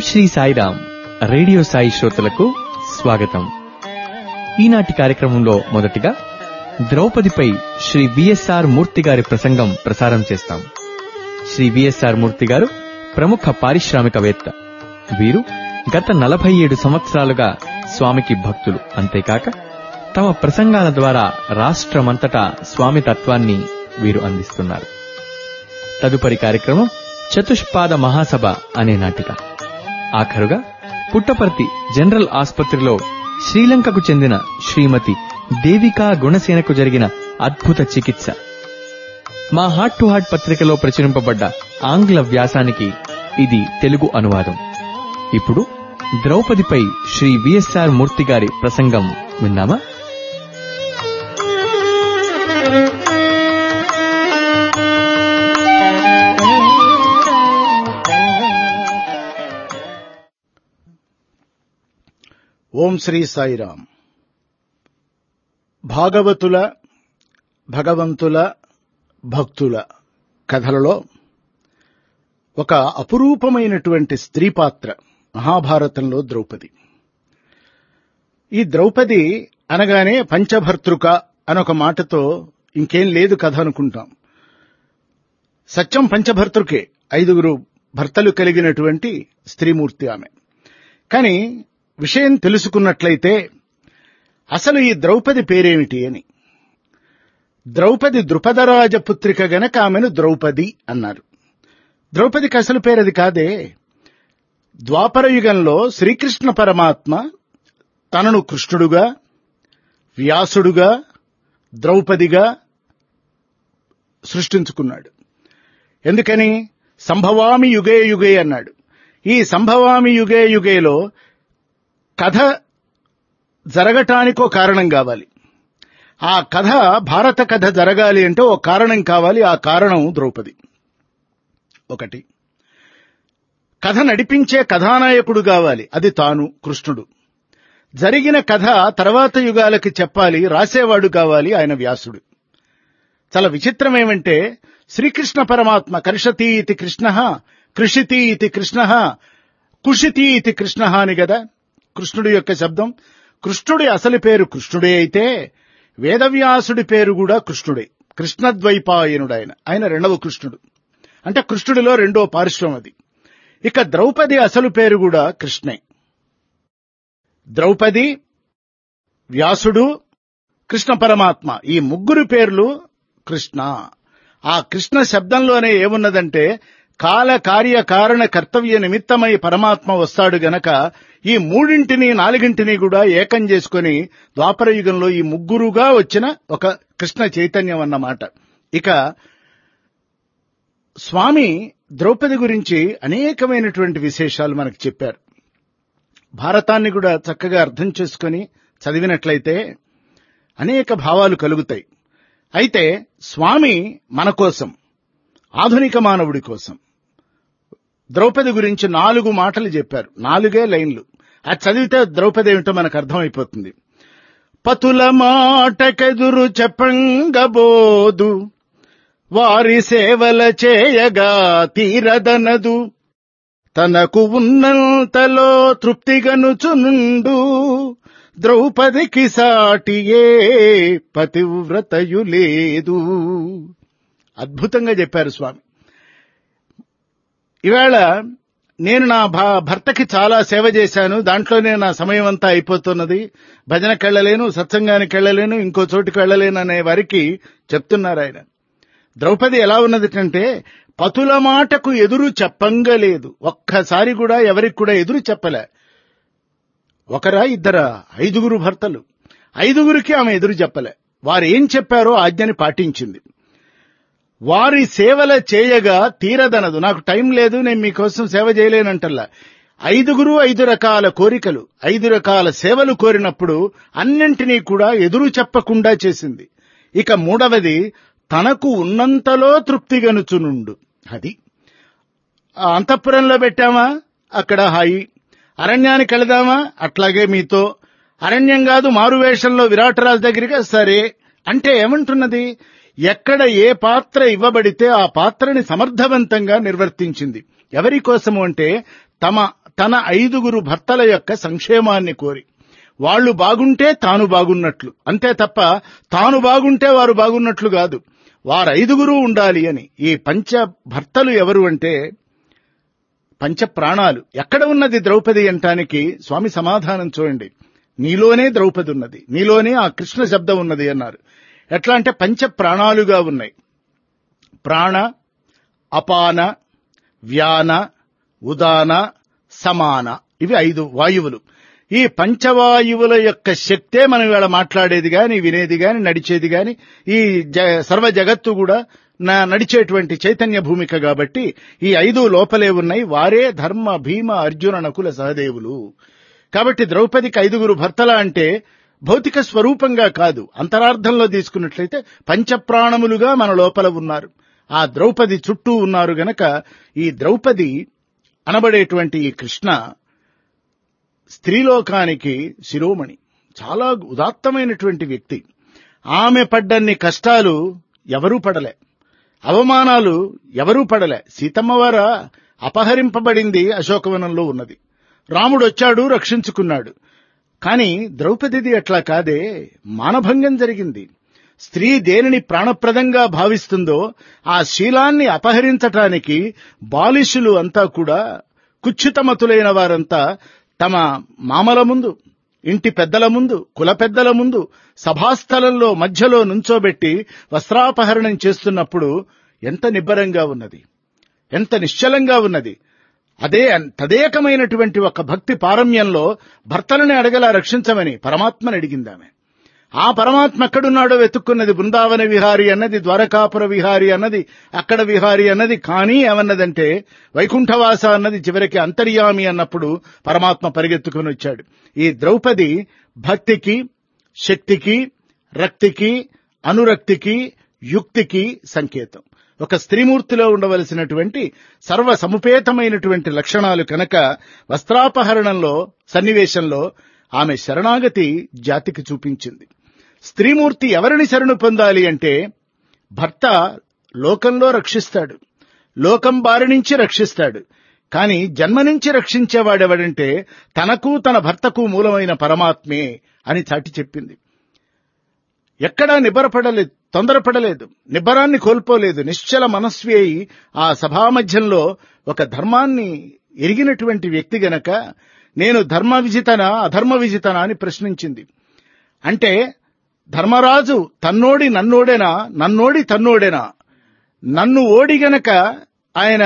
Shri Sairam radio Sai శ్రోతలకు స్వాగతం ఈనాటి కార్యక్రమంలో మొదటిగా ద్రౌపదిపై శ్రీ విఎస్ఆర్ మూర్తి గారి ప్రసంగం ప్రసారం చేస్తాం శ్రీ విఎస్ఆర్ మూర్తి గారు ప్రముఖ పారిశ్రామికవేత్త వీరు గత నలభై ఏడు సంవత్సరాలుగా స్వామికి భక్తులు అంతేకాక తమ ప్రసంగాల ద్వారా రాష్ట్రమంతటా స్వామి తత్వాన్ని వీరు అందిస్తున్నారు తదుపరి కార్యక్రమం చతుష్పాద మహాసభ అనే నాటిక ఆఖరుగా పుట్టపర్తి జనరల్ ఆసుపత్రిలో శ్రీలంకకు చెందిన శ్రీమతి దేవికా గుణసేనకు జరిగిన అద్భుత చికిత్స మా హార్ట్ టు హార్ట్ పత్రికలో ప్రచురింపబడ్డ ఆంగ్ల వ్యాసానికి ఇది తెలుగు అనువాదం ఇప్పుడు ద్రౌపదిపై శ్రీ విఎస్ఆర్ మూర్తి గారి ప్రసంగం విన్నామా ఓం శ్రీ సాయిరామ్ భాగవతుల భగవంతుల భక్తుల కథలలో ఒక అపురూపమైనటువంటి స్త్రీ పాత్ర మహాభారతంలో ద్రౌపది ఈ ద్రౌపది అనగానే పంచభర్తృక అనొక మాటతో ఇంకేం లేదు కథ అనుకుంటాం సత్యం పంచభర్తృకే ఐదుగురు భర్తలు కలిగినటువంటి స్త్రీమూర్తి ఆమె కానీ విషయం తెలుసుకున్నట్లయితే అసలు ఈ ద్రౌపది పేరేమిటి అని ద్రౌపది ద్రుపదరాజ పుత్రిక గనక ఆమెను ద్రౌపది అన్నారు ద్రౌపదికి అసలు పేరది కాదే ద్వాపర యుగంలో శ్రీకృష్ణ పరమాత్మ తనను కృష్ణుడుగా వ్యాసుడుగా ద్రౌపదిగా సృష్టించుకున్నాడు ఎందుకని సంభవామి యుగే యుగే అన్నాడు ఈ సంభవామి యుగే యుగేలో కథ జరగటానికో కారణం కావాలి ఆ కథ భారత కథ జరగాలి అంటే ఓ కారణం కావాలి ఆ కారణం ద్రౌపది ఒకటి కథ నడిపించే కథానాయకుడు కావాలి అది తాను కృష్ణుడు జరిగిన కథ తర్వాత యుగాలకి చెప్పాలి రాసేవాడు కావాలి ఆయన వ్యాసుడు చాలా విచిత్రం ఏమంటే శ్రీకృష్ణ పరమాత్మ కర్షతి ఇతి కృష్ణ కృషితి ఇతి కృష్ణ కుషితి ఇతి కృష్ణ అని కదా కృష్ణుడి యొక్క శబ్దం కృష్ణుడి అసలు పేరు కృష్ణుడే అయితే వేదవ్యాసుడి పేరు కూడా కృష్ణుడే కృష్ణద్వైపాయనుడు ఆయన ఆయన రెండవ కృష్ణుడు అంటే కృష్ణుడిలో రెండో పారిశ్రమది ఇక ద్రౌపది అసలు పేరు కూడా కృష్ణే ద్రౌపది వ్యాసుడు కృష్ణ పరమాత్మ ఈ ముగ్గురు పేర్లు కృష్ణ ఆ కృష్ణ శబ్దంలోనే ఏమున్నదంటే కాల కార్య కారణ కర్తవ్య నిమిత్తమై పరమాత్మ వస్తాడు గనక ఈ మూడింటిని నాలుగింటిని కూడా ఏకం చేసుకుని ద్వాపర యుగంలో ఈ ముగ్గురుగా వచ్చిన ఒక కృష్ణ చైతన్యం అన్నమాట ఇక స్వామి ద్రౌపది గురించి అనేకమైనటువంటి విశేషాలు మనకు చెప్పారు భారతాన్ని కూడా చక్కగా అర్థం చేసుకుని చదివినట్లయితే అనేక భావాలు కలుగుతాయి అయితే స్వామి మన కోసం ఆధునిక మానవుడి కోసం ద్రౌపది గురించి నాలుగు మాటలు చెప్పారు నాలుగే లైన్లు అది చదివితే ద్రౌపది ఏమిటో మనకు అర్థమైపోతుంది పతుల మాటకెదురు చెప్పంగబోదు వారి సేవల చేయగా తీరదనదు తనకు ఉన్నంతలో తృప్తిగనుచునుండు ద్రౌపదికి సాటియే పతివ్రతయు లేదు అద్భుతంగా చెప్పారు స్వామి ఇవాళ నేను నా భర్తకి చాలా సేవ చేశాను దాంట్లోనే నా సమయం అంతా అయిపోతున్నది భజనకి వెళ్ళలేను సత్సంగానికి వెళ్ళలేను ఇంకో చోటుకి వెళ్ళలేను అనే వారికి చెప్తున్నారు ఆయన ద్రౌపది ఎలా ఉన్నదిటంటే పతుల మాటకు ఎదురు చెప్పంగలేదు ఒక్కసారి కూడా ఎవరికి కూడా ఎదురు చెప్పలే ఒకరా ఇద్దరా ఐదుగురు భర్తలు ఐదుగురికి ఆమె ఎదురు చెప్పలే వారు ఏం చెప్పారో ఆజ్ఞని పాటించింది వారి సేవల చేయగా తీరదనదు నాకు టైం లేదు నేను మీకోసం సేవ చేయలేనంటల్లా ఐదుగురు ఐదు రకాల కోరికలు ఐదు రకాల సేవలు కోరినప్పుడు అన్నింటినీ కూడా ఎదురు చెప్పకుండా చేసింది ఇక మూడవది తనకు ఉన్నంతలో తృప్తిగనుచునుండు అది అంతఃపురంలో పెట్టామా అక్కడ హాయి అరణ్యానికి వెళదామా అట్లాగే మీతో అరణ్యం కాదు మారువేషంలో విరాటరాజు దగ్గరికి సరే అంటే ఏమంటున్నది ఎక్కడ ఏ పాత్ర ఇవ్వబడితే ఆ పాత్రని సమర్థవంతంగా నిర్వర్తించింది ఎవరి కోసము అంటే తమ తన ఐదుగురు భర్తల యొక్క సంక్షేమాన్ని కోరి వాళ్ళు బాగుంటే తాను బాగున్నట్లు అంతే తప్ప తాను బాగుంటే వారు బాగున్నట్లు కాదు వారు ఐదుగురు ఉండాలి అని ఈ పంచ భర్తలు ఎవరు అంటే పంచ ప్రాణాలు ఎక్కడ ఉన్నది ద్రౌపది అంటానికి స్వామి సమాధానం చూడండి నీలోనే ద్రౌపది ఉన్నది నీలోనే ఆ కృష్ణ శబ్దం ఉన్నది అన్నారు ఎట్లా అంటే పంచ ప్రాణాలుగా ఉన్నాయి ప్రాణ అపాన వ్యాన ఉదాన సమాన ఇవి ఐదు వాయువులు ఈ పంచవాయువుల యొక్క శక్తే మనం ఇవాళ మాట్లాడేది గాని వినేది గాని నడిచేది గాని ఈ జ- సర్వ జగత్తు కూడా నా నడిచేటువంటి చైతన్య భూమిక కాబట్టి ఈ ఐదు లోపలే ఉన్నాయి వారే ధర్మ భీమ అర్జున నకుల సహదేవులు కాబట్టి ద్రౌపదికి ఐదుగురు భర్తల అంటే భౌతిక స్వరూపంగా కాదు అంతరార్థంలో తీసుకున్నట్లయితే పంచప్రాణములుగా మన లోపల ఉన్నారు ఆ ద్రౌపది చుట్టూ ఉన్నారు గనక ఈ ద్రౌపది అనబడేటువంటి ఈ కృష్ణ స్త్రీలోకానికి శిరోమణి చాలా ఉదాత్తమైనటువంటి వ్యక్తి ఆమె పడ్డన్ని కష్టాలు ఎవరూ పడలే అవమానాలు ఎవరూ పడలే సీతమ్మవార అపహరింపబడింది అశోకవనంలో ఉన్నది రాముడు వచ్చాడు రక్షించుకున్నాడు కాని ద్రౌపదిది అట్లా కాదే మానభంగం జరిగింది స్త్రీ దేనిని ప్రాణప్రదంగా భావిస్తుందో ఆ శీలాన్ని అపహరించటానికి బాలిషులు అంతా కూడా కుచ్చితమతులైన వారంతా తమ మామల ముందు ఇంటి పెద్దల ముందు కుల పెద్దల ముందు సభాస్థలంలో మధ్యలో నుంచోబెట్టి వస్త్రాపహరణం చేస్తున్నప్పుడు ఎంత నిబ్బరంగా ఉన్నది ఎంత నిశ్చలంగా ఉన్నది అదే తదేకమైనటువంటి ఒక భక్తి పారమ్యంలో భర్తలని అడగలా రక్షించమని పరమాత్మని అడిగిందామె ఆ పరమాత్మ ఎక్కడున్నాడో వెతుక్కున్నది బృందావన విహారి అన్నది ద్వారకాపుర విహారి అన్నది అక్కడ విహారి అన్నది కానీ ఏమన్నదంటే వైకుంఠవాస అన్నది చివరికి అంతర్యామి అన్నప్పుడు పరమాత్మ పరిగెత్తుకుని వచ్చాడు ఈ ద్రౌపది భక్తికి శక్తికి రక్తికి అనురక్తికి యుక్తికి సంకేతం ఒక స్త్రీమూర్తిలో ఉండవలసినటువంటి సర్వ సముపేతమైనటువంటి లక్షణాలు కనుక వస్త్రాపహరణంలో సన్నివేశంలో ఆమె శరణాగతి జాతికి చూపించింది స్త్రీమూర్తి ఎవరిని శరణు పొందాలి అంటే భర్త లోకంలో రక్షిస్తాడు లోకం బారి నుంచి రక్షిస్తాడు కాని జన్మ నుంచి రక్షించేవాడెవడంటే తనకు తన భర్తకు మూలమైన పరమాత్మే అని చాటి చెప్పింది ఎక్కడా నిబ్బరపడలేదు తొందరపడలేదు నిబ్బరాన్ని కోల్పోలేదు నిశ్చల మనస్వి అయి ఆ సభామధ్యంలో ఒక ధర్మాన్ని ఎరిగినటువంటి వ్యక్తి గనక నేను ధర్మ విజితనా అధర్మ విజితనా అని ప్రశ్నించింది అంటే ధర్మరాజు తన్నోడి నన్నోడేనా నన్నోడి తన్నోడేనా నన్ను ఓడి గనక ఆయన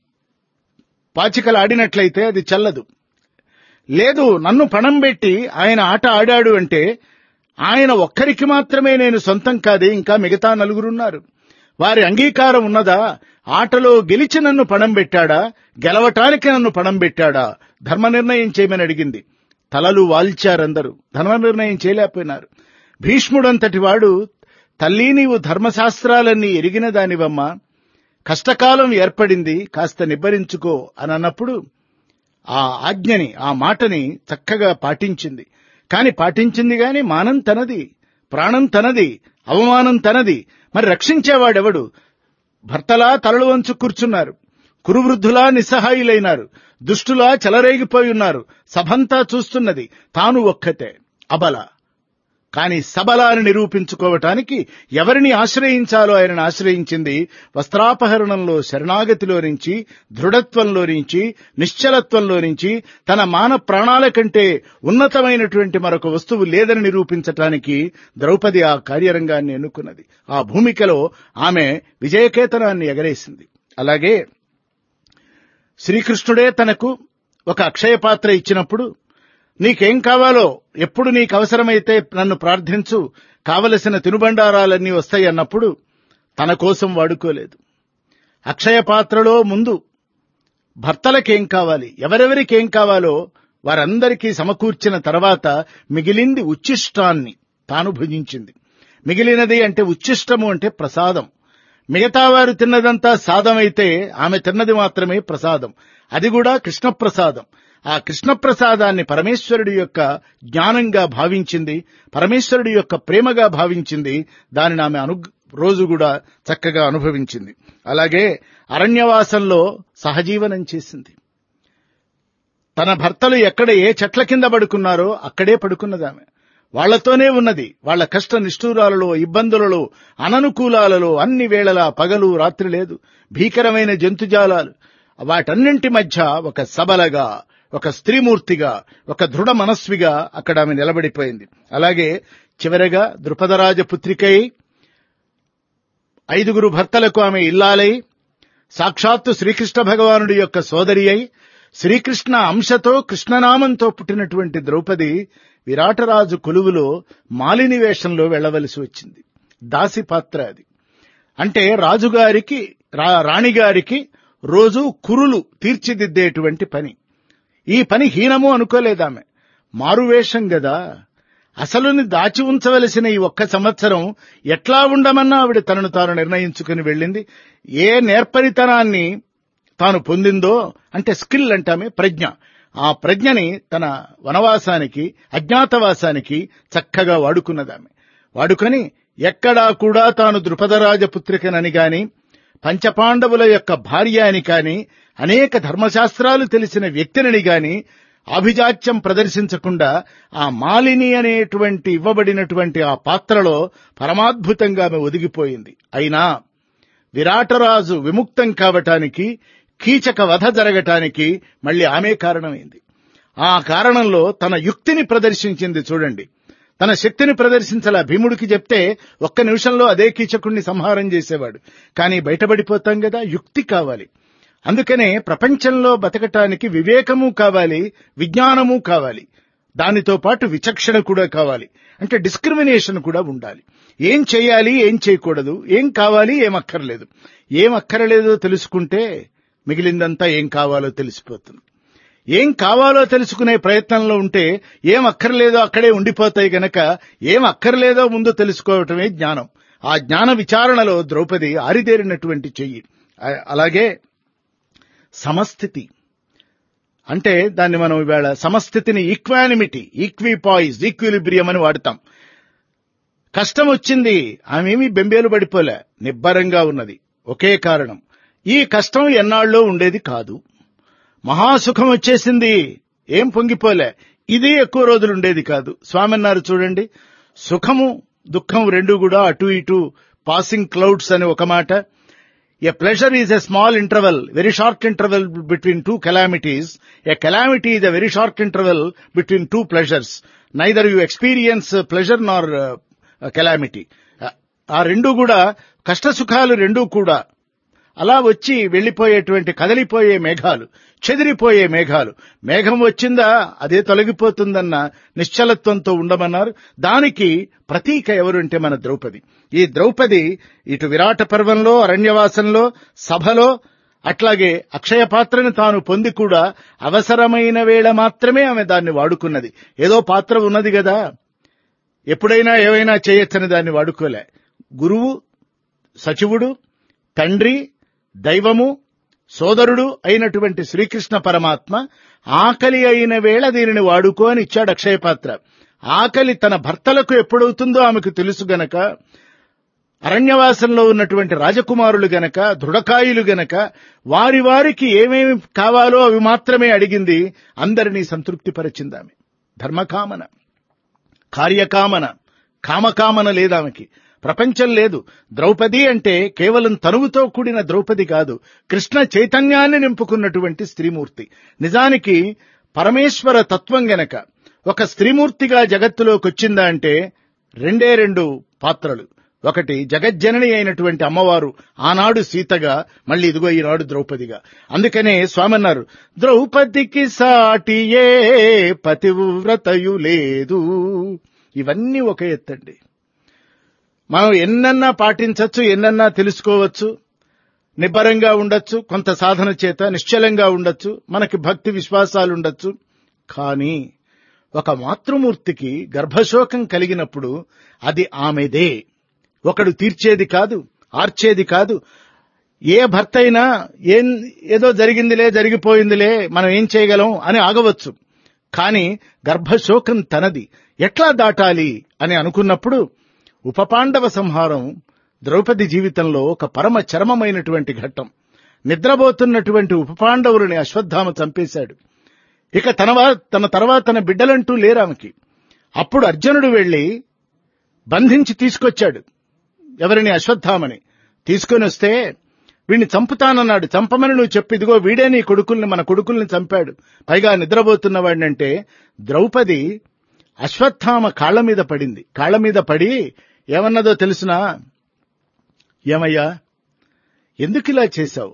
పాచికలు ఆడినట్లయితే అది చెల్లదు లేదు నన్ను పణం పెట్టి ఆయన ఆట ఆడాడు అంటే ఆయన ఒక్కరికి మాత్రమే నేను సొంతం కాదే ఇంకా మిగతా నలుగురున్నారు వారి అంగీకారం ఉన్నదా ఆటలో గెలిచి నన్ను పణం పెట్టాడా గెలవటానికి నన్ను పణం పెట్టాడా ధర్మ నిర్ణయం చేయమని అడిగింది తలలు వాల్చారందరూ ధర్మ నిర్ణయం చేయలేకపోయినారు భీష్ముడంతటి వాడు తల్లి నీవు ధర్మశాస్త్రాలన్నీ ఎరిగిన దానివమ్మా కష్టకాలం ఏర్పడింది కాస్త నిబ్బరించుకో అని అన్నప్పుడు ఆ ఆజ్ఞని ఆ మాటని చక్కగా పాటించింది కాని పాటించింది గాని మానం తనది ప్రాణం తనది అవమానం తనది మరి రక్షించేవాడెవడు భర్తలా తలలు వంచు కూర్చున్నారు కురువృద్ధులా నిస్సహాయులైనారు దుష్టులా చెలరేగిపోయి ఉన్నారు సభంతా చూస్తున్నది తాను ఒక్కతే అబల కాని సబలాన్ని నిరూపించుకోవటానికి ఎవరిని ఆశ్రయించాలో ఆయనను ఆశ్రయించింది వస్త్రాపహరణంలో శరణాగతిలో నుంచి దృఢత్వంలో నుంచి నిశ్చలత్వంలో నుంచి తన మాన ప్రాణాల కంటే ఉన్నతమైనటువంటి మరొక వస్తువు లేదని నిరూపించటానికి ద్రౌపది ఆ కార్యరంగాన్ని ఎన్నుకున్నది ఆ భూమికలో ఆమె విజయకేతనాన్ని ఎగరేసింది అలాగే శ్రీకృష్ణుడే తనకు ఒక అక్షయ పాత్ర ఇచ్చినప్పుడు నీకేం కావాలో ఎప్పుడు నీకు అవసరమైతే నన్ను ప్రార్థించు కావలసిన తినుబండారాలన్నీ వస్తాయి అన్నప్పుడు తన కోసం వాడుకోలేదు అక్షయ పాత్రలో ముందు భర్తలకేం కావాలి ఎవరెవరికేం కావాలో వారందరికీ సమకూర్చిన తర్వాత మిగిలింది ఉచ్చిష్టాన్ని తాను భుజించింది మిగిలినది అంటే ఉచ్చిష్టము అంటే ప్రసాదం మిగతా వారు తిన్నదంతా సాదమైతే ఆమె తిన్నది మాత్రమే ప్రసాదం అది కూడా కృష్ణ ప్రసాదం ఆ కృష్ణ ప్రసాదాన్ని పరమేశ్వరుడి యొక్క జ్ఞానంగా భావించింది పరమేశ్వరుడి యొక్క ప్రేమగా భావించింది దానిని ఆమె అను రోజు కూడా చక్కగా అనుభవించింది అలాగే అరణ్యవాసంలో సహజీవనం చేసింది తన భర్తలు ఎక్కడ ఏ చెట్ల కింద పడుకున్నారో అక్కడే పడుకున్నదామె వాళ్లతోనే ఉన్నది వాళ్ల కష్ట నిష్ఠూరాలలో ఇబ్బందులలో అననుకూలాలలో అన్ని వేళలా పగలు రాత్రి లేదు భీకరమైన జంతుజాలాలు వాటన్నింటి మధ్య ఒక సబలగా ఒక స్త్రీమూర్తిగా ఒక దృఢ మనస్విగా అక్కడ ఆమె నిలబడిపోయింది అలాగే చివరగా ద్రుపదరాజ పుత్రికై ఐదుగురు భర్తలకు ఆమె ఇల్లాలై సాక్షాత్తు శ్రీకృష్ణ భగవానుడి యొక్క సోదరి అయి శ్రీకృష్ణ అంశతో కృష్ణనామంతో పుట్టినటువంటి ద్రౌపది విరాటరాజు కొలువులో మాలిని వేషంలో వెళ్లవలసి వచ్చింది దాసి పాత్ర అది అంటే రాజుగారికి రా- రాణిగారికి రోజు కురులు తీర్చిదిద్దేటువంటి పని ఈ పని హీనము అనుకోలేదామె మారువేషం గదా అసలుని దాచి ఉంచవలసిన ఈ ఒక్క సంవత్సరం ఎట్లా ఉండమన్నా ఆవిడ తనను తాను నిర్ణయించుకుని వెళ్ళింది ఏ నేర్పరితనాన్ని తాను పొందిందో అంటే స్కిల్ అంటామే ప్రజ్ఞ ఆ ప్రజ్ఞని తన వనవాసానికి అజ్ఞాతవాసానికి చక్కగా వాడుకున్నదామె వాడుకొని ఎక్కడా కూడా తాను ద్రుపదరాజపుత్రికనని గాని పంచపాండవుల యొక్క భార్య అని కాని అనేక ధర్మశాస్త్రాలు తెలిసిన వ్యక్తిని గాని ఆభిజాత్యం ప్రదర్శించకుండా ఆ మాలిని అనేటువంటి ఇవ్వబడినటువంటి ఆ పాత్రలో పరమాద్భుతంగా ఆమె ఒదిగిపోయింది అయినా విరాటరాజు విముక్తం కావటానికి కీచక వధ జరగటానికి మళ్ళీ ఆమె కారణమైంది ఆ కారణంలో తన యుక్తిని ప్రదర్శించింది చూడండి తన శక్తిని ప్రదర్శించాల భీముడికి చెప్తే ఒక్క నిమిషంలో అదే కీచకుణ్ణి సంహారం చేసేవాడు కానీ బయటపడిపోతాం కదా యుక్తి కావాలి అందుకనే ప్రపంచంలో బతకటానికి వివేకము కావాలి విజ్ఞానము కావాలి దానితో పాటు విచక్షణ కూడా కావాలి అంటే డిస్క్రిమినేషన్ కూడా ఉండాలి ఏం చేయాలి ఏం చేయకూడదు ఏం కావాలి ఏం అక్కర్లేదు ఏం అక్కర్లేదో తెలుసుకుంటే మిగిలిందంతా ఏం కావాలో తెలిసిపోతుంది ఏం కావాలో తెలుసుకునే ప్రయత్నంలో ఉంటే ఏం అక్కర్లేదో అక్కడే ఉండిపోతాయి గనక ఏం అక్కర్లేదో ముందు తెలుసుకోవటమే జ్ఞానం ఆ జ్ఞాన విచారణలో ద్రౌపది ఆరిదేరినటువంటి చెయ్యి ఆ- అలాగే సమస్థితి అంటే దాన్ని మనం ఇవాళ సమస్థితిని ఈక్వానిమిటీ ఈక్విపాయిజ్ ఈక్విలిబ్రియం అని వాడతాం కష్టం వచ్చింది ఆమెమీ బెంబేలు పడిపోలే నిబ్బరంగా ఉన్నది ఒకే కారణం ఈ కష్టం ఎన్నాళ్ళలో ఉండేది కాదు మహాసుఖం వచ్చేసింది ఏం పొంగిపోలే ఇది ఎక్కువ రోజులు ఉండేది కాదు స్వామి అన్నారు చూడండి సుఖము దుఃఖం రెండు కూడా అటు ఇటు పాసింగ్ క్లౌడ్స్ అని ఒక మాట A pleasure is a small interval, very short interval between two calamities. A calamity is a very short interval between two pleasures. Neither you experience uh, pleasure nor uh, uh, calamity. Uh, ఆ రెండు కూడా కష్ట సుఖాలు రెండు కూడా అలా వచ్చి వెళ్లిపోయేటువంటి కదలిపోయే మేఘాలు చెదిరిపోయే మేఘాలు మేఘం వచ్చిందా అదే తొలగిపోతుందన్న నిశ్చలత్వంతో ఉండమన్నారు దానికి ప్రతీక ఎవరుంటే మన ద్రౌపది ఈ ద్రౌపది ఇటు విరాట పర్వంలో అరణ్యవాసంలో సభలో అట్లాగే అక్షయ పాత్రను తాను పొంది కూడా అవసరమైన వేళ మాత్రమే ఆమె దాన్ని వాడుకున్నది ఏదో పాత్ర ఉన్నది కదా ఎప్పుడైనా ఏవైనా చేయొచ్చని దాన్ని వాడుకోలే గురువు సచివుడు తండ్రి దైవము సోదరుడు అయినటువంటి శ్రీకృష్ణ పరమాత్మ ఆకలి అయిన వేళ దీనిని వాడుకో అని ఇచ్చాడు అక్షయ పాత్ర ఆకలి తన భర్తలకు ఎప్పుడవుతుందో ఆమెకు తెలుసు గనక అరణ్యవాసంలో ఉన్నటువంటి రాజకుమారులు గనక దృఢకాయులు గనక వారి వారికి ఏమేమి కావాలో అవి మాత్రమే అడిగింది అందరినీ సంతృప్తిపరిచింది ఆమె ధర్మకామన కార్యకామన కామకామన లేదామెకి ప్రపంచం లేదు ద్రౌపది అంటే కేవలం తనువుతో కూడిన ద్రౌపది కాదు కృష్ణ చైతన్యాన్ని నింపుకున్నటువంటి స్త్రీమూర్తి నిజానికి పరమేశ్వర తత్వం గనక ఒక స్త్రీమూర్తిగా జగత్తులోకి వచ్చిందా అంటే రెండే రెండు పాత్రలు ఒకటి జగజ్జనని అయినటువంటి అమ్మవారు ఆనాడు సీతగా మళ్ళీ ఇదిగో ఈనాడు ద్రౌపదిగా అందుకనే స్వామి అన్నారు ద్రౌపదికి సాటి ఏ పతివ్రతయు లేదు ఇవన్నీ ఒక ఎత్తండి మనం ఎన్నన్నా పాటించవచ్చు ఎన్నన్నా తెలుసుకోవచ్చు నిబ్బరంగా ఉండొచ్చు కొంత సాధన చేత నిశ్చలంగా ఉండొచ్చు మనకి భక్తి విశ్వాసాలు ఉండొచ్చు కానీ ఒక మాతృమూర్తికి గర్భశోకం కలిగినప్పుడు అది ఆమెదే ఒకడు తీర్చేది కాదు ఆర్చేది కాదు ఏ భర్త అయినా ఏం ఏదో జరిగిందిలే జరిగిపోయిందిలే మనం ఏం చేయగలం అని ఆగవచ్చు కానీ గర్భశోకం తనది ఎట్లా దాటాలి అని అనుకున్నప్పుడు ఉపపాండవ సంహారం ద్రౌపది జీవితంలో ఒక పరమ చరమమైనటువంటి ఘట్టం నిద్రపోతున్నటువంటి ఉపపాండవులని అశ్వత్థామ చంపేశాడు ఇక తన వా- తన తర్వాత తన బిడ్డలంటూ లేరు ఆమెకి అప్పుడు అర్జునుడు వెళ్లి బంధించి తీసుకొచ్చాడు ఎవరిని అశ్వత్థామని తీసుకొని వస్తే వీడిని చంపుతానన్నాడు చంపమని నువ్వు చెప్పు ఇదిగో వీడే నీ కొడుకుల్ని మన కొడుకుల్ని చంపాడు పైగా నిద్రపోతున్న వాడినంటే ద్రౌపది అశ్వత్థామ కాళ్ల మీద పడింది కాళ్ల మీద పడి ఏమన్నదో తెలుసునా ఏమయ్యా ఎందుకు ఇలా చేశావు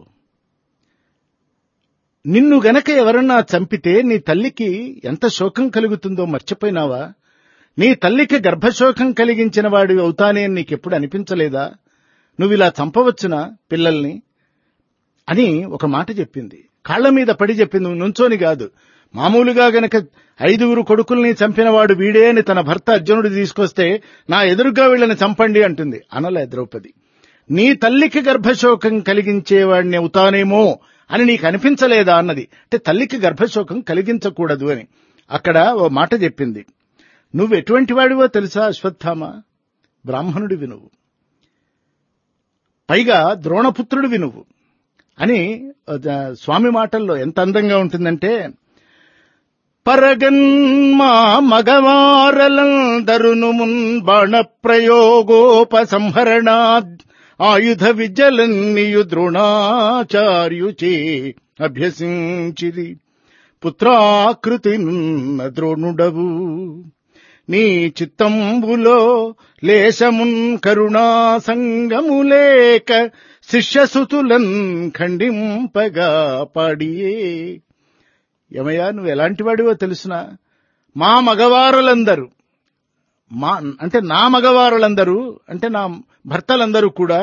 నిన్ను గనక ఎవరన్నా చంపితే నీ తల్లికి ఎంత శోకం కలుగుతుందో మర్చిపోయినావా నీ తల్లికి గర్భశోకం కలిగించిన వాడు అవుతానే అని నీకెప్పుడు అనిపించలేదా నువ్వు ఇలా చంపవచ్చునా పిల్లల్ని అని ఒక మాట చెప్పింది కాళ్ల మీద పడి చెప్పింది నువ్వు నుంచోని కాదు మామూలుగా గనక ఐదుగురు కొడుకుల్ని చంపినవాడు వీడే అని తన భర్త అర్జునుడు తీసుకొస్తే నా ఎదురుగా వీళ్ళని చంపండి అంటుంది అనలే ద్రౌపది నీ తల్లికి గర్భశోకం కలిగించేవాడిని అవుతానేమో అని నీకు అనిపించలేదా అన్నది అంటే తల్లికి గర్భశోకం కలిగించకూడదు అని అక్కడ ఓ మాట చెప్పింది నువ్వు ఎటువంటి వాడివో తెలుసా అశ్వత్థామ బ్రాహ్మణుడివి నువ్వు పైగా ద్రోణపుత్రుడివి నువ్వు అని ఆ, స్వామి మాటల్లో ఎంత అందంగా ఉంటుందంటే పరగన్మా మగవారలందరును మున్ బాణ ప్రయోగోపసంహరణాద్ ఆయుధ విద్యలన్నీయు ద్రోణాచార్యుచే అభ్యసించిరి పుత్రాకృతి నున్న ద్రోణుడవు నీ చిత్తంబులో లేశమున్ కరుణా సంగము లేక శిష్యసుతులన్ ఖండింపగా పాడియే ఏమయ్యా నువ్వు ఎలాంటి వాడివో తెలుసునా మా మగవారులందరూ మా అంటే నా మగవారులందరూ అంటే నా భర్తలందరూ కూడా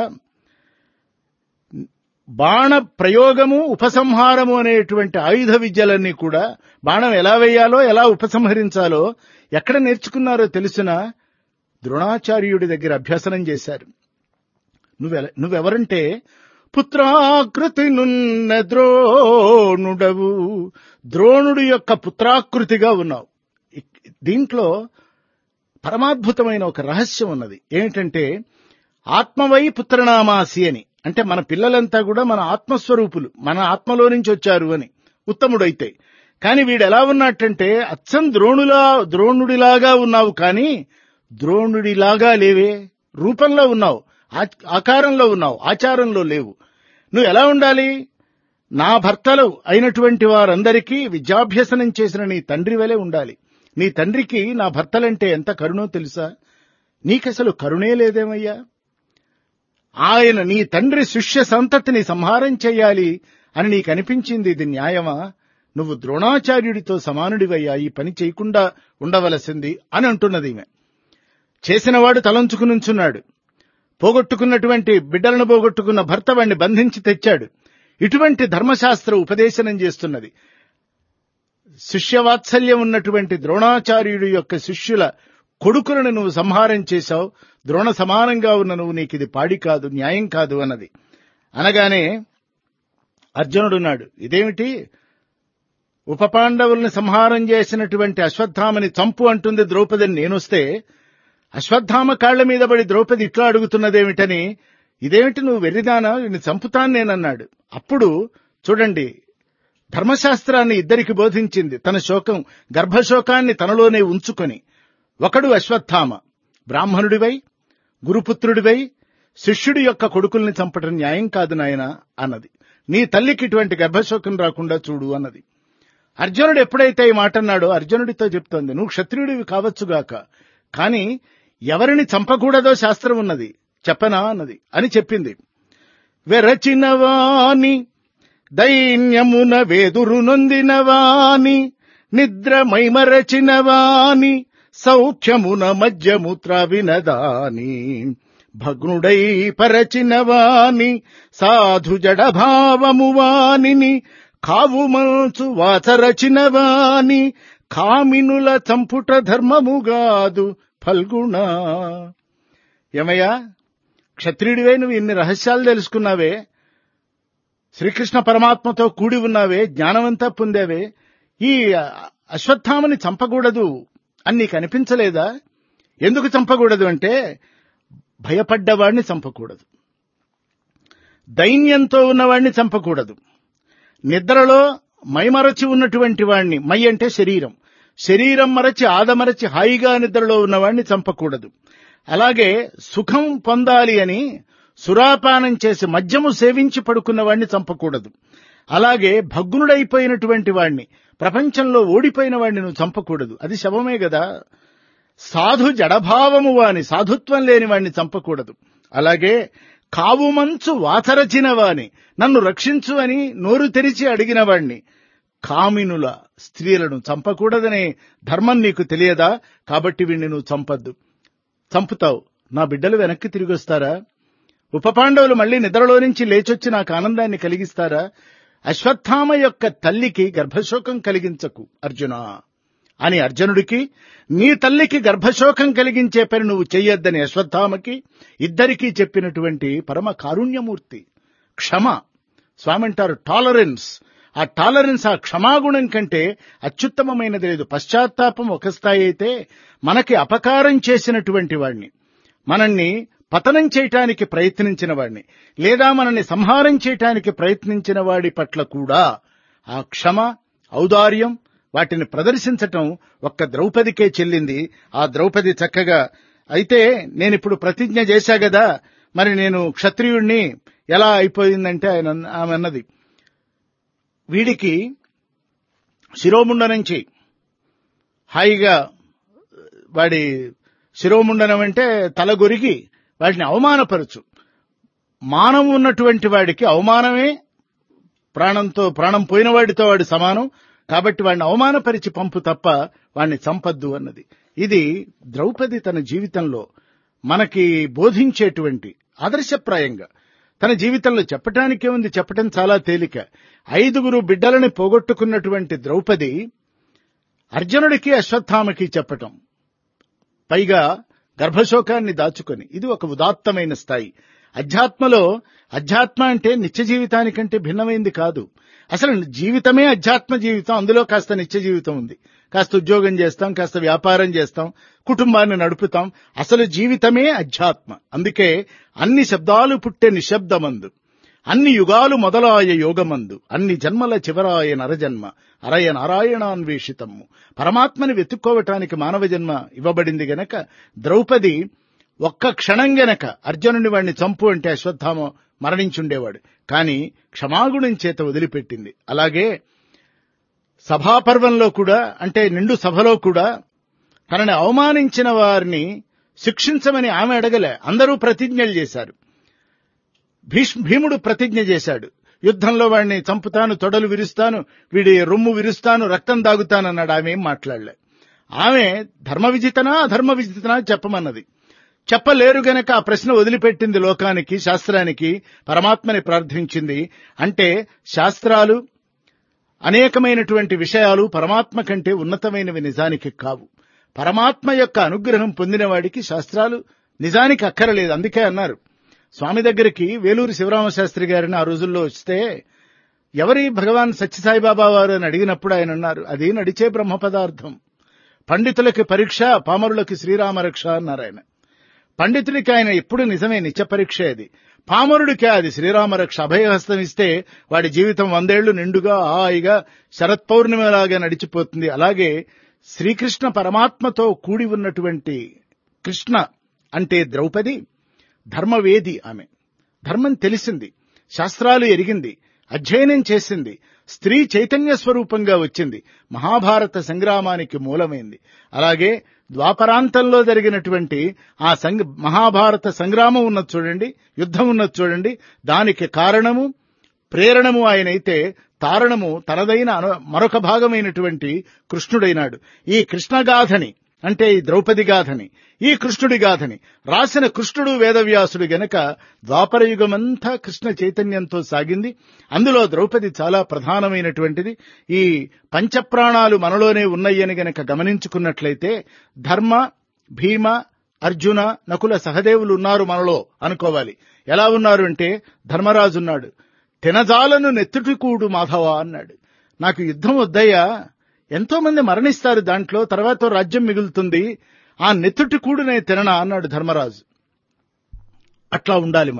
బాణ ప్రయోగము ఉపసంహారము అనేటువంటి ఆయుధ విద్యలన్నీ కూడా బాణం ఎలా వేయాలో ఎలా ఉపసంహరించాలో ఎక్కడ నేర్చుకున్నారో తెలిసిన ద్రోణాచార్యుడి దగ్గర అభ్యసనం చేశారు నువ్వెల నువ్వెవరంటే పుత్రాకృతి నున్న ద్రోణుడవు ద్రోణుడు యొక్క పుత్రాకృతిగా ఉన్నావు ఇక్- దీంట్లో పరమాద్భుతమైన ఒక రహస్యం ఉన్నది ఏమిటంటే ఆత్మవై పుత్రనామాసి అని అంటే మన పిల్లలంతా కూడా మన ఆత్మస్వరూపులు మన ఆత్మలో నుంచి వచ్చారు అని ఉత్తముడైతే కానీ వీడు ఎలా ఉన్నట్టంటే అచ్చం ద్రోణులా ద్రోణుడిలాగా ఉన్నావు కానీ ద్రోణుడిలాగా లేవే రూపంలో ఉన్నావు ఆ- ఆకారంలో ఉన్నావు ఆచారంలో లేవు నువ్వు ఎలా ఉండాలి నా భర్తలు అయినటువంటి వారందరికీ విద్యాభ్యసనం చేసిన నీ తండ్రి వలె ఉండాలి నీ తండ్రికి నా భర్తలంటే ఎంత కరుణో తెలుసా నీకసలు కరుణే లేదేమయ్యా ఆయన నీ తండ్రి శిష్య సంతతిని సంహారం చేయాలి అని నీకు అనిపించింది ఇది న్యాయమా నువ్వు ద్రోణాచార్యుడితో సమానుడివయ్యా ఈ పని చేయకుండా ఉండవలసింది అని అంటున్నది ఈమె చేసినవాడు తలంచుకునుంచున్నాడు పోగొట్టుకున్నటువంటి బిడ్డలను పోగొట్టుకున్న భర్త వాణ్ణి బంధించి తెచ్చాడు ఇటువంటి ధర్మశాస్త్ర ఉపదేశనం చేస్తున్నది శిష్యవాత్సల్యం ఉన్నటువంటి ద్రోణాచార్యుడి యొక్క శిష్యుల కొడుకులను నువ్వు సంహారం చేశావు ద్రోణ సమానంగా ఉన్న నువ్వు నీకు ఇది పాడి కాదు న్యాయం కాదు అన్నది అనగానే అర్జునుడున్నాడు ఇదేమిటి ఉప పాండవుల్ని సంహారం చేసినటువంటి అశ్వత్థామని చంపు అంటుంది ద్రౌపదిని నేనొస్తే అశ్వత్థామ కాళ్ల మీద పడి ద్రౌపది ఇట్లా అడుగుతున్నదేమిటని ఇదేమిటి నువ్వు వెర్రిదానా వీడిని చంపుతాను నేనన్నాడు అప్పుడు చూడండి ధర్మశాస్త్రాన్ని ఇద్దరికి బోధించింది తన శోకం గర్భశోకాన్ని తనలోనే ఉంచుకొని ఒకడు అశ్వత్థామ బ్రాహ్మణుడివై గురుపుత్రుడివై శిష్యుడి యొక్క కొడుకుల్ని చంపటం న్యాయం కాదు నాయన అన్నది నీ తల్లికి ఇటువంటి గర్భశోకం రాకుండా చూడు అన్నది అర్జునుడు ఎప్పుడైతే ఈ మాట అన్నాడో అర్జునుడితో చెప్తోంది నువ్వు క్షత్రియుడివి కావచ్చుగాక కానీ ఎవరిని చంపకూడదో శాస్త్రం ఉన్నది చెప్పనా అన్నది అని చెప్పింది వెరచినవాని దైన్యమున వేదురు నొందినవాని నిద్ర మైమరచినవాని సౌఖ్యమున మధ్యముత్ర వినదాని భగ్నుడై పరచినవాని సాధు జడభావము వానిని కావు మంచు వాచరచినవాని కామినుల చంపుట ధర్మముగాదు ఫల్గుణ ఏమయ్యా క్షత్రియుడివే నువ్వు ఇన్ని రహస్యాలు తెలుసుకున్నావే శ్రీకృష్ణ పరమాత్మతో కూడి ఉన్నావే జ్ఞానమంతా పొందావే ఈ అశ్వత్థామని చంపకూడదు అని నీకు అనిపించలేదా ఎందుకు చంపకూడదు అంటే భయపడ్డవాడిని చంపకూడదు దైన్యంతో ఉన్నవాడిని చంపకూడదు నిద్రలో మైమరచి ఉన్నటువంటి వాణ్ణి మై అంటే శరీరం శరీరం మరచి ఆదమరచి హాయిగా నిద్రలో ఉన్నవాణ్ణి చంపకూడదు అలాగే సుఖం పొందాలి అని సురాపానం చేసి మద్యము సేవించి పడుకున్న వాణ్ణి చంపకూడదు అలాగే భగ్నుడైపోయినటువంటి వాణ్ణి ప్రపంచంలో ఓడిపోయిన వాణ్ణి నువ్వు చంపకూడదు అది శవమే కదా సాధు జడభావము వాని సాధుత్వం లేని వాణ్ణి చంపకూడదు అలాగే కావుమంచు వాచరచిన వాని నన్ను రక్షించు అని నోరు తెరిచి అడిగిన వాణ్ణి కామినుల స్త్రీలను చంపకూడదనే ధర్మం నీకు తెలియదా కాబట్టి వీణ్ణి నువ్వు చంపద్దు చంపుతావు నా బిడ్డలు వెనక్కి తిరిగి వస్తారా ఉపపాండవులు మళ్లీ నిద్రలో నుంచి లేచొచ్చి నాకు ఆనందాన్ని కలిగిస్తారా అశ్వత్థామ యొక్క తల్లికి గర్భశోకం కలిగించకు అర్జున అని అర్జునుడికి నీ తల్లికి గర్భశోకం కలిగించే పని నువ్వు చెయ్యొద్దని అశ్వత్థామకి ఇద్దరికీ చెప్పినటువంటి పరమ కారుణ్యమూర్తి క్షమ స్వామి అంటారు టాలరెన్స్ ఆ టాలరెన్స్ ఆ క్షమాగుణం కంటే అత్యుత్తమమైనది లేదు పశ్చాత్తాపం ఒక స్థాయి అయితే మనకి అపకారం చేసినటువంటి వాణ్ణి మనల్ని పతనం చేయటానికి ప్రయత్నించిన వాడిని లేదా మనల్ని సంహారం చేయటానికి ప్రయత్నించిన వాడి పట్ల కూడా ఆ క్షమ ఔదార్యం వాటిని ప్రదర్శించటం ఒక్క ద్రౌపదికే చెల్లింది ఆ ద్రౌపది చక్కగా అయితే నేనిప్పుడు ప్రతిజ్ఞ చేశా కదా మరి నేను క్షత్రియుణ్ణి ఎలా అయిపోయిందంటే ఆయన ఆమె అన్నది వీడికి శిరోముండ నుంచి హాయిగా వాడి శిరోముండనం అంటే తల గొరిగి వాటిని అవమానపరచు మానం ఉన్నటువంటి వాడికి అవమానమే ప్రాణంతో ప్రాణం పోయిన వాడితో వాడి సమానం కాబట్టి వాడిని అవమానపరిచి పంపు తప్ప వాడిని చంపద్దు అన్నది ఇది ద్రౌపది తన జీవితంలో మనకి బోధించేటువంటి ఆదర్శప్రాయంగా తన జీవితంలో చెప్పటానికే ఉంది చెప్పటం చాలా తేలిక ఐదుగురు బిడ్డలని పోగొట్టుకున్నటువంటి ద్రౌపది అర్జునుడికి అశ్వత్థామకి చెప్పటం పైగా గర్భశోకాన్ని దాచుకొని ఇది ఒక ఉదాత్తమైన స్థాయి అధ్యాత్మలో అధ్యాత్మ అంటే నిత్య జీవితానికంటే భిన్నమైంది కాదు అసలు జీవితమే అధ్యాత్మ జీవితం అందులో కాస్త నిత్య జీవితం ఉంది కాస్త ఉద్యోగం చేస్తాం కాస్త వ్యాపారం చేస్తాం కుటుంబాన్ని నడుపుతాం అసలు జీవితమే అధ్యాత్మ అందుకే అన్ని శబ్దాలు పుట్టే నిశ్శబ్దమందు అన్ని యుగాలు మొదలాయ యోగమందు అన్ని జన్మల చివరాయ నరజన్మ అరయ నారాయణాన్వేషితము పరమాత్మని వెతుక్కోవటానికి మానవ జన్మ ఇవ్వబడింది గనక ద్రౌపది ఒక్క క్షణం గనక అర్జునుని వాడిని చంపు అంటే అశ్వత్థామ మరణించుండేవాడు కాని క్షమాగుణం చేత వదిలిపెట్టింది అలాగే సభాపర్వంలో కూడా అంటే నిండు సభలో కూడా తనని అవమానించిన వారిని శిక్షించమని ఆమె అడగలే అందరూ ప్రతిజ్ఞలు చేశారు భీష్- భీముడు ప్రతిజ్ఞ చేశాడు యుద్ధంలో వాడిని చంపుతాను తొడలు విరుస్తాను వీడి రొమ్ము విరుస్తాను రక్తం దాగుతానన్నాడు ఆమె ఏం మాట్లాడలే ఆమె ధర్మ విజితనా అధర్మ విజితనా చెప్పమన్నది చెప్పలేరు గనక ఆ ప్రశ్న వదిలిపెట్టింది లోకానికి శాస్త్రానికి పరమాత్మని ప్రార్థించింది అంటే శాస్త్రాలు అనేకమైనటువంటి విషయాలు పరమాత్మ కంటే ఉన్నతమైనవి నిజానికి కావు పరమాత్మ యొక్క అనుగ్రహం పొందిన వాడికి శాస్త్రాలు నిజానికి అక్కరలేదు అందుకే అన్నారు స్వామి దగ్గరికి వేలూరి శివరామశాస్త్రి గారిని ఆ రోజుల్లో వస్తే ఎవరి భగవాన్ సత్యసాయిబాబా వారు అని అడిగినప్పుడు ఆయన అన్నారు అది నడిచే బ్రహ్మ పదార్థం పండితులకి పరీక్ష పామరులకి శ్రీరామరక్ష అన్నారు ఆయన పండితుడికి ఆయన ఎప్పుడు నిజమే నిత్య పరీక్ష అది పామరుడికి అది శ్రీరామరక్ష అభయహస్తం ఇస్తే వాడి జీవితం వందేళ్లు నిండుగా హాయిగా శరత్ పౌర్ణిమలాగా నడిచిపోతుంది అలాగే శ్రీకృష్ణ పరమాత్మతో కూడి ఉన్నటువంటి కృష్ణ అంటే ద్రౌపది ధర్మవేది ఆమె ధర్మం తెలిసింది శాస్త్రాలు ఎరిగింది అధ్యయనం చేసింది స్త్రీ చైతన్య స్వరూపంగా వచ్చింది మహాభారత సంగ్రామానికి మూలమైంది అలాగే ద్వాపరాంతంలో జరిగినటువంటి ఆ సంగ మహాభారత సంగ్రామం ఉన్నది చూడండి యుద్ధం ఉన్నది చూడండి దానికి కారణము ప్రేరణము ఆయనైతే తారణము తనదైన అను- మరొక భాగమైనటువంటి కృష్ణుడైనాడు ఈ కృష్ణగాథని అంటే ఈ ద్రౌపది గాథని ఈ కృష్ణుడి గాథని రాసిన కృష్ణుడు వేదవ్యాసుడు గనక ద్వాపర యుగమంతా కృష్ణ చైతన్యంతో సాగింది అందులో ద్రౌపది చాలా ప్రధానమైనటువంటిది ఈ పంచప్రాణాలు మనలోనే ఉన్నాయని గనక గమనించుకున్నట్లయితే ధర్మ భీమ అర్జున నకుల సహదేవులు ఉన్నారు మనలో అనుకోవాలి ఎలా ఉన్నారు అంటే ధర్మరాజు ఉన్నాడు తినజాలను నెత్తుటికూడు మాధవ అన్నాడు నాకు యుద్ధం వద్దయ్యా ఎంతో మంది మరణిస్తారు దాంట్లో తర్వాత రాజ్యం మిగులుతుంది ఆ నెత్తుటి కూడునే తిననా అన్నాడు ధర్మరాజు అట్లా ఉండాలి మనం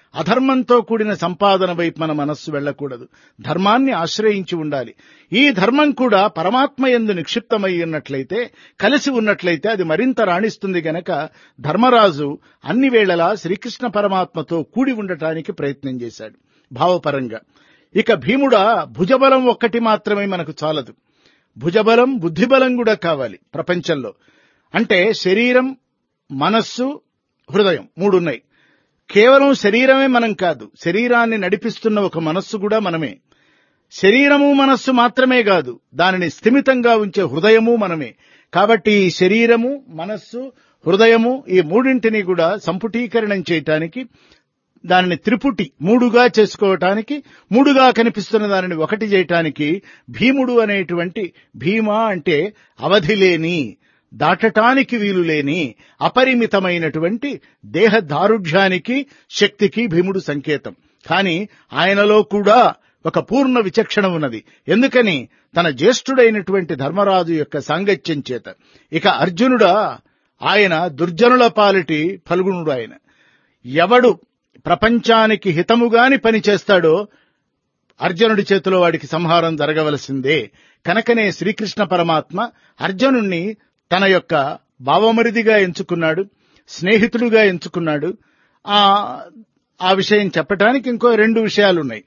అధర్మంతో కూడిన సంపాదన వైపు మన మనస్సు వెళ్ళకూడదు ధర్మాన్ని ఆశ్రయించి ఉండాలి ఈ ధర్మం కూడా పరమాత్మ ఎందు నిక్షిప్తమై ఉన్నట్లయితే కలిసి ఉన్నట్లయితే అది మరింత రాణిస్తుంది గనక ధర్మరాజు అన్ని వేళలా శ్రీకృష్ణ పరమాత్మతో కూడి ఉండటానికి ప్రయత్నం చేశాడు భావపరంగా ఇక భీముడా భుజబలం ఒక్కటి మాత్రమే మనకు చాలదు భుజబలం బుద్ధిబలం కూడా కావాలి ప్రపంచంలో అంటే శరీరం మనస్సు హృదయం మూడున్నాయి కేవలం శరీరమే మనం కాదు శరీరాన్ని నడిపిస్తున్న ఒక మనస్సు కూడా మనమే శరీరము మనస్సు మాత్రమే కాదు దానిని స్థిమితంగా ఉంచే హృదయము మనమే కాబట్టి ఈ శరీరము మనస్సు హృదయము ఈ మూడింటిని కూడా సంపుటీకరణం చేయటానికి దానిని త్రిపుటి మూడుగా చేసుకోవటానికి మూడుగా కనిపిస్తున్న దానిని ఒకటి చేయటానికి భీముడు అనేటువంటి భీమ అంటే అవధి లేని దాటటానికి వీలు లేని అపరిమితమైనటువంటి దేహ దారుఢ్యానికి శక్తికి భీముడు సంకేతం కానీ ఆయనలో కూడా ఒక పూర్ణ విచక్షణ ఉన్నది ఎందుకని తన జ్యేష్ఠుడైనటువంటి ధర్మరాజు యొక్క సాంగత్యం చేత ఇక అర్జునుడా ఆయన దుర్జనుల పాలిటి ఫల్గుణుడు ఆయన ఎవడు ప్రపంచానికి హితముగాని పని చేస్తాడో అర్జునుడి చేతిలో వాడికి సంహారం జరగవలసిందే కనుకనే శ్రీకృష్ణ పరమాత్మ అర్జునుణ్ణి తన యొక్క భావమరిదిగా ఎంచుకున్నాడు స్నేహితుడుగా ఎంచుకున్నాడు ఆ ఆ విషయం చెప్పటానికి ఇంకో రెండు విషయాలున్నాయి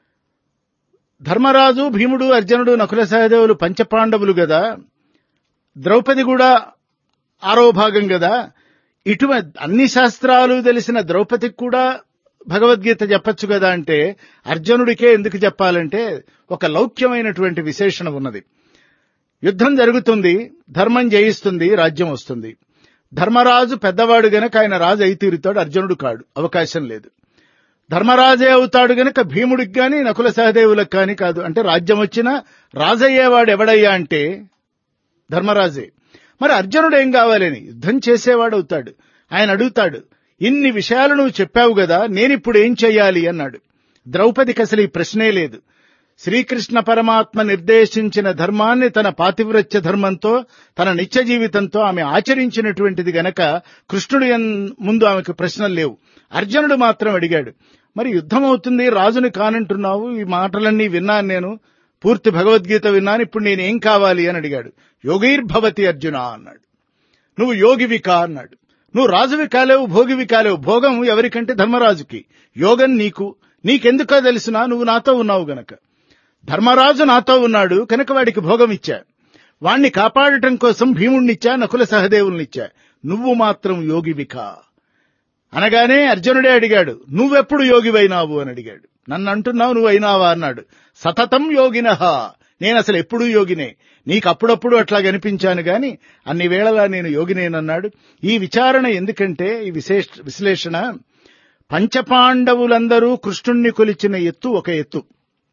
ధర్మరాజు భీముడు అర్జునుడు నకుల సహదేవులు పంచపాండవులు గదా ద్రౌపది కూడా ఆరో భాగం కదా ఇటువంటి అన్ని శాస్త్రాలు తెలిసిన ద్రౌపదికి కూడా భగవద్గీత చెప్పొచ్చు కదా అంటే అర్జునుడికే ఎందుకు చెప్పాలంటే ఒక లౌక్యమైనటువంటి విశేషణ ఉన్నది యుద్ధం జరుగుతుంది ధర్మం జయిస్తుంది రాజ్యం వస్తుంది ధర్మరాజు పెద్దవాడు గనక ఆయన రాజు అయి తీరుతాడు అర్జునుడు కాడు అవకాశం లేదు ధర్మరాజే అవుతాడు గనక భీముడికి గాని నకుల సహదేవులకు కాని కాదు అంటే రాజ్యం వచ్చినా రాజయ్యేవాడు ఎవడయ్యా అంటే ధర్మరాజే మరి అర్జునుడు ఏం కావాలని యుద్ధం చేసేవాడు అవుతాడు ఆయన అడుగుతాడు ఇన్ని విషయాలు నువ్వు చెప్పావు కదా నేనిప్పుడు ఏం చెయ్యాలి అన్నాడు ద్రౌపదికి అసలు ఈ ప్రశ్నే లేదు శ్రీకృష్ణ పరమాత్మ నిర్దేశించిన ధర్మాన్ని తన పాతివ్రత్య ధర్మంతో తన నిత్య జీవితంతో ఆమె ఆచరించినటువంటిది గనక కృష్ణుడు ముందు ఆమెకు ప్రశ్నలు లేవు అర్జునుడు మాత్రం అడిగాడు మరి యుద్ధం అవుతుంది రాజుని కానంటున్నావు ఈ మాటలన్నీ విన్నాను నేను పూర్తి భగవద్గీత విన్నాను ఇప్పుడు నేనేం కావాలి అని అడిగాడు యోగైర్భవతి అర్జున అన్నాడు నువ్వు యోగివి కా అన్నాడు నువ్వు రాజువి కాలేవు భోగివి కాలేవు భోగం ఎవరికంటే ధర్మరాజుకి యోగం నీకు నీకెందుకో తెలిసినా నువ్వు నాతో ఉన్నావు గనక ధర్మరాజు నాతో ఉన్నాడు కనుక వాడికి భోగం ఇచ్చా వాణ్ణి కాపాడటం కోసం భీముణ్ణిచ్చా నకుల సహదేవుల్నిచ్చా నువ్వు మాత్రం యోగివికా అనగానే అర్జునుడే అడిగాడు నువ్వెప్పుడు యోగివైనావు అని అడిగాడు నన్ను అంటున్నావు నువ్వు అయినావా అన్నాడు సతతం యోగినహ నేను అసలు ఎప్పుడూ యోగినే నీకు అప్పుడప్పుడు అట్లా కనిపించాను గాని అన్ని వేళలా నేను యోగినేనన్నాడు ఈ విచారణ ఎందుకంటే ఈ విశేష విశ్లేషణ పంచపాండవులందరూ కృష్ణుణ్ణి కొలిచిన ఎత్తు ఒక ఎత్తు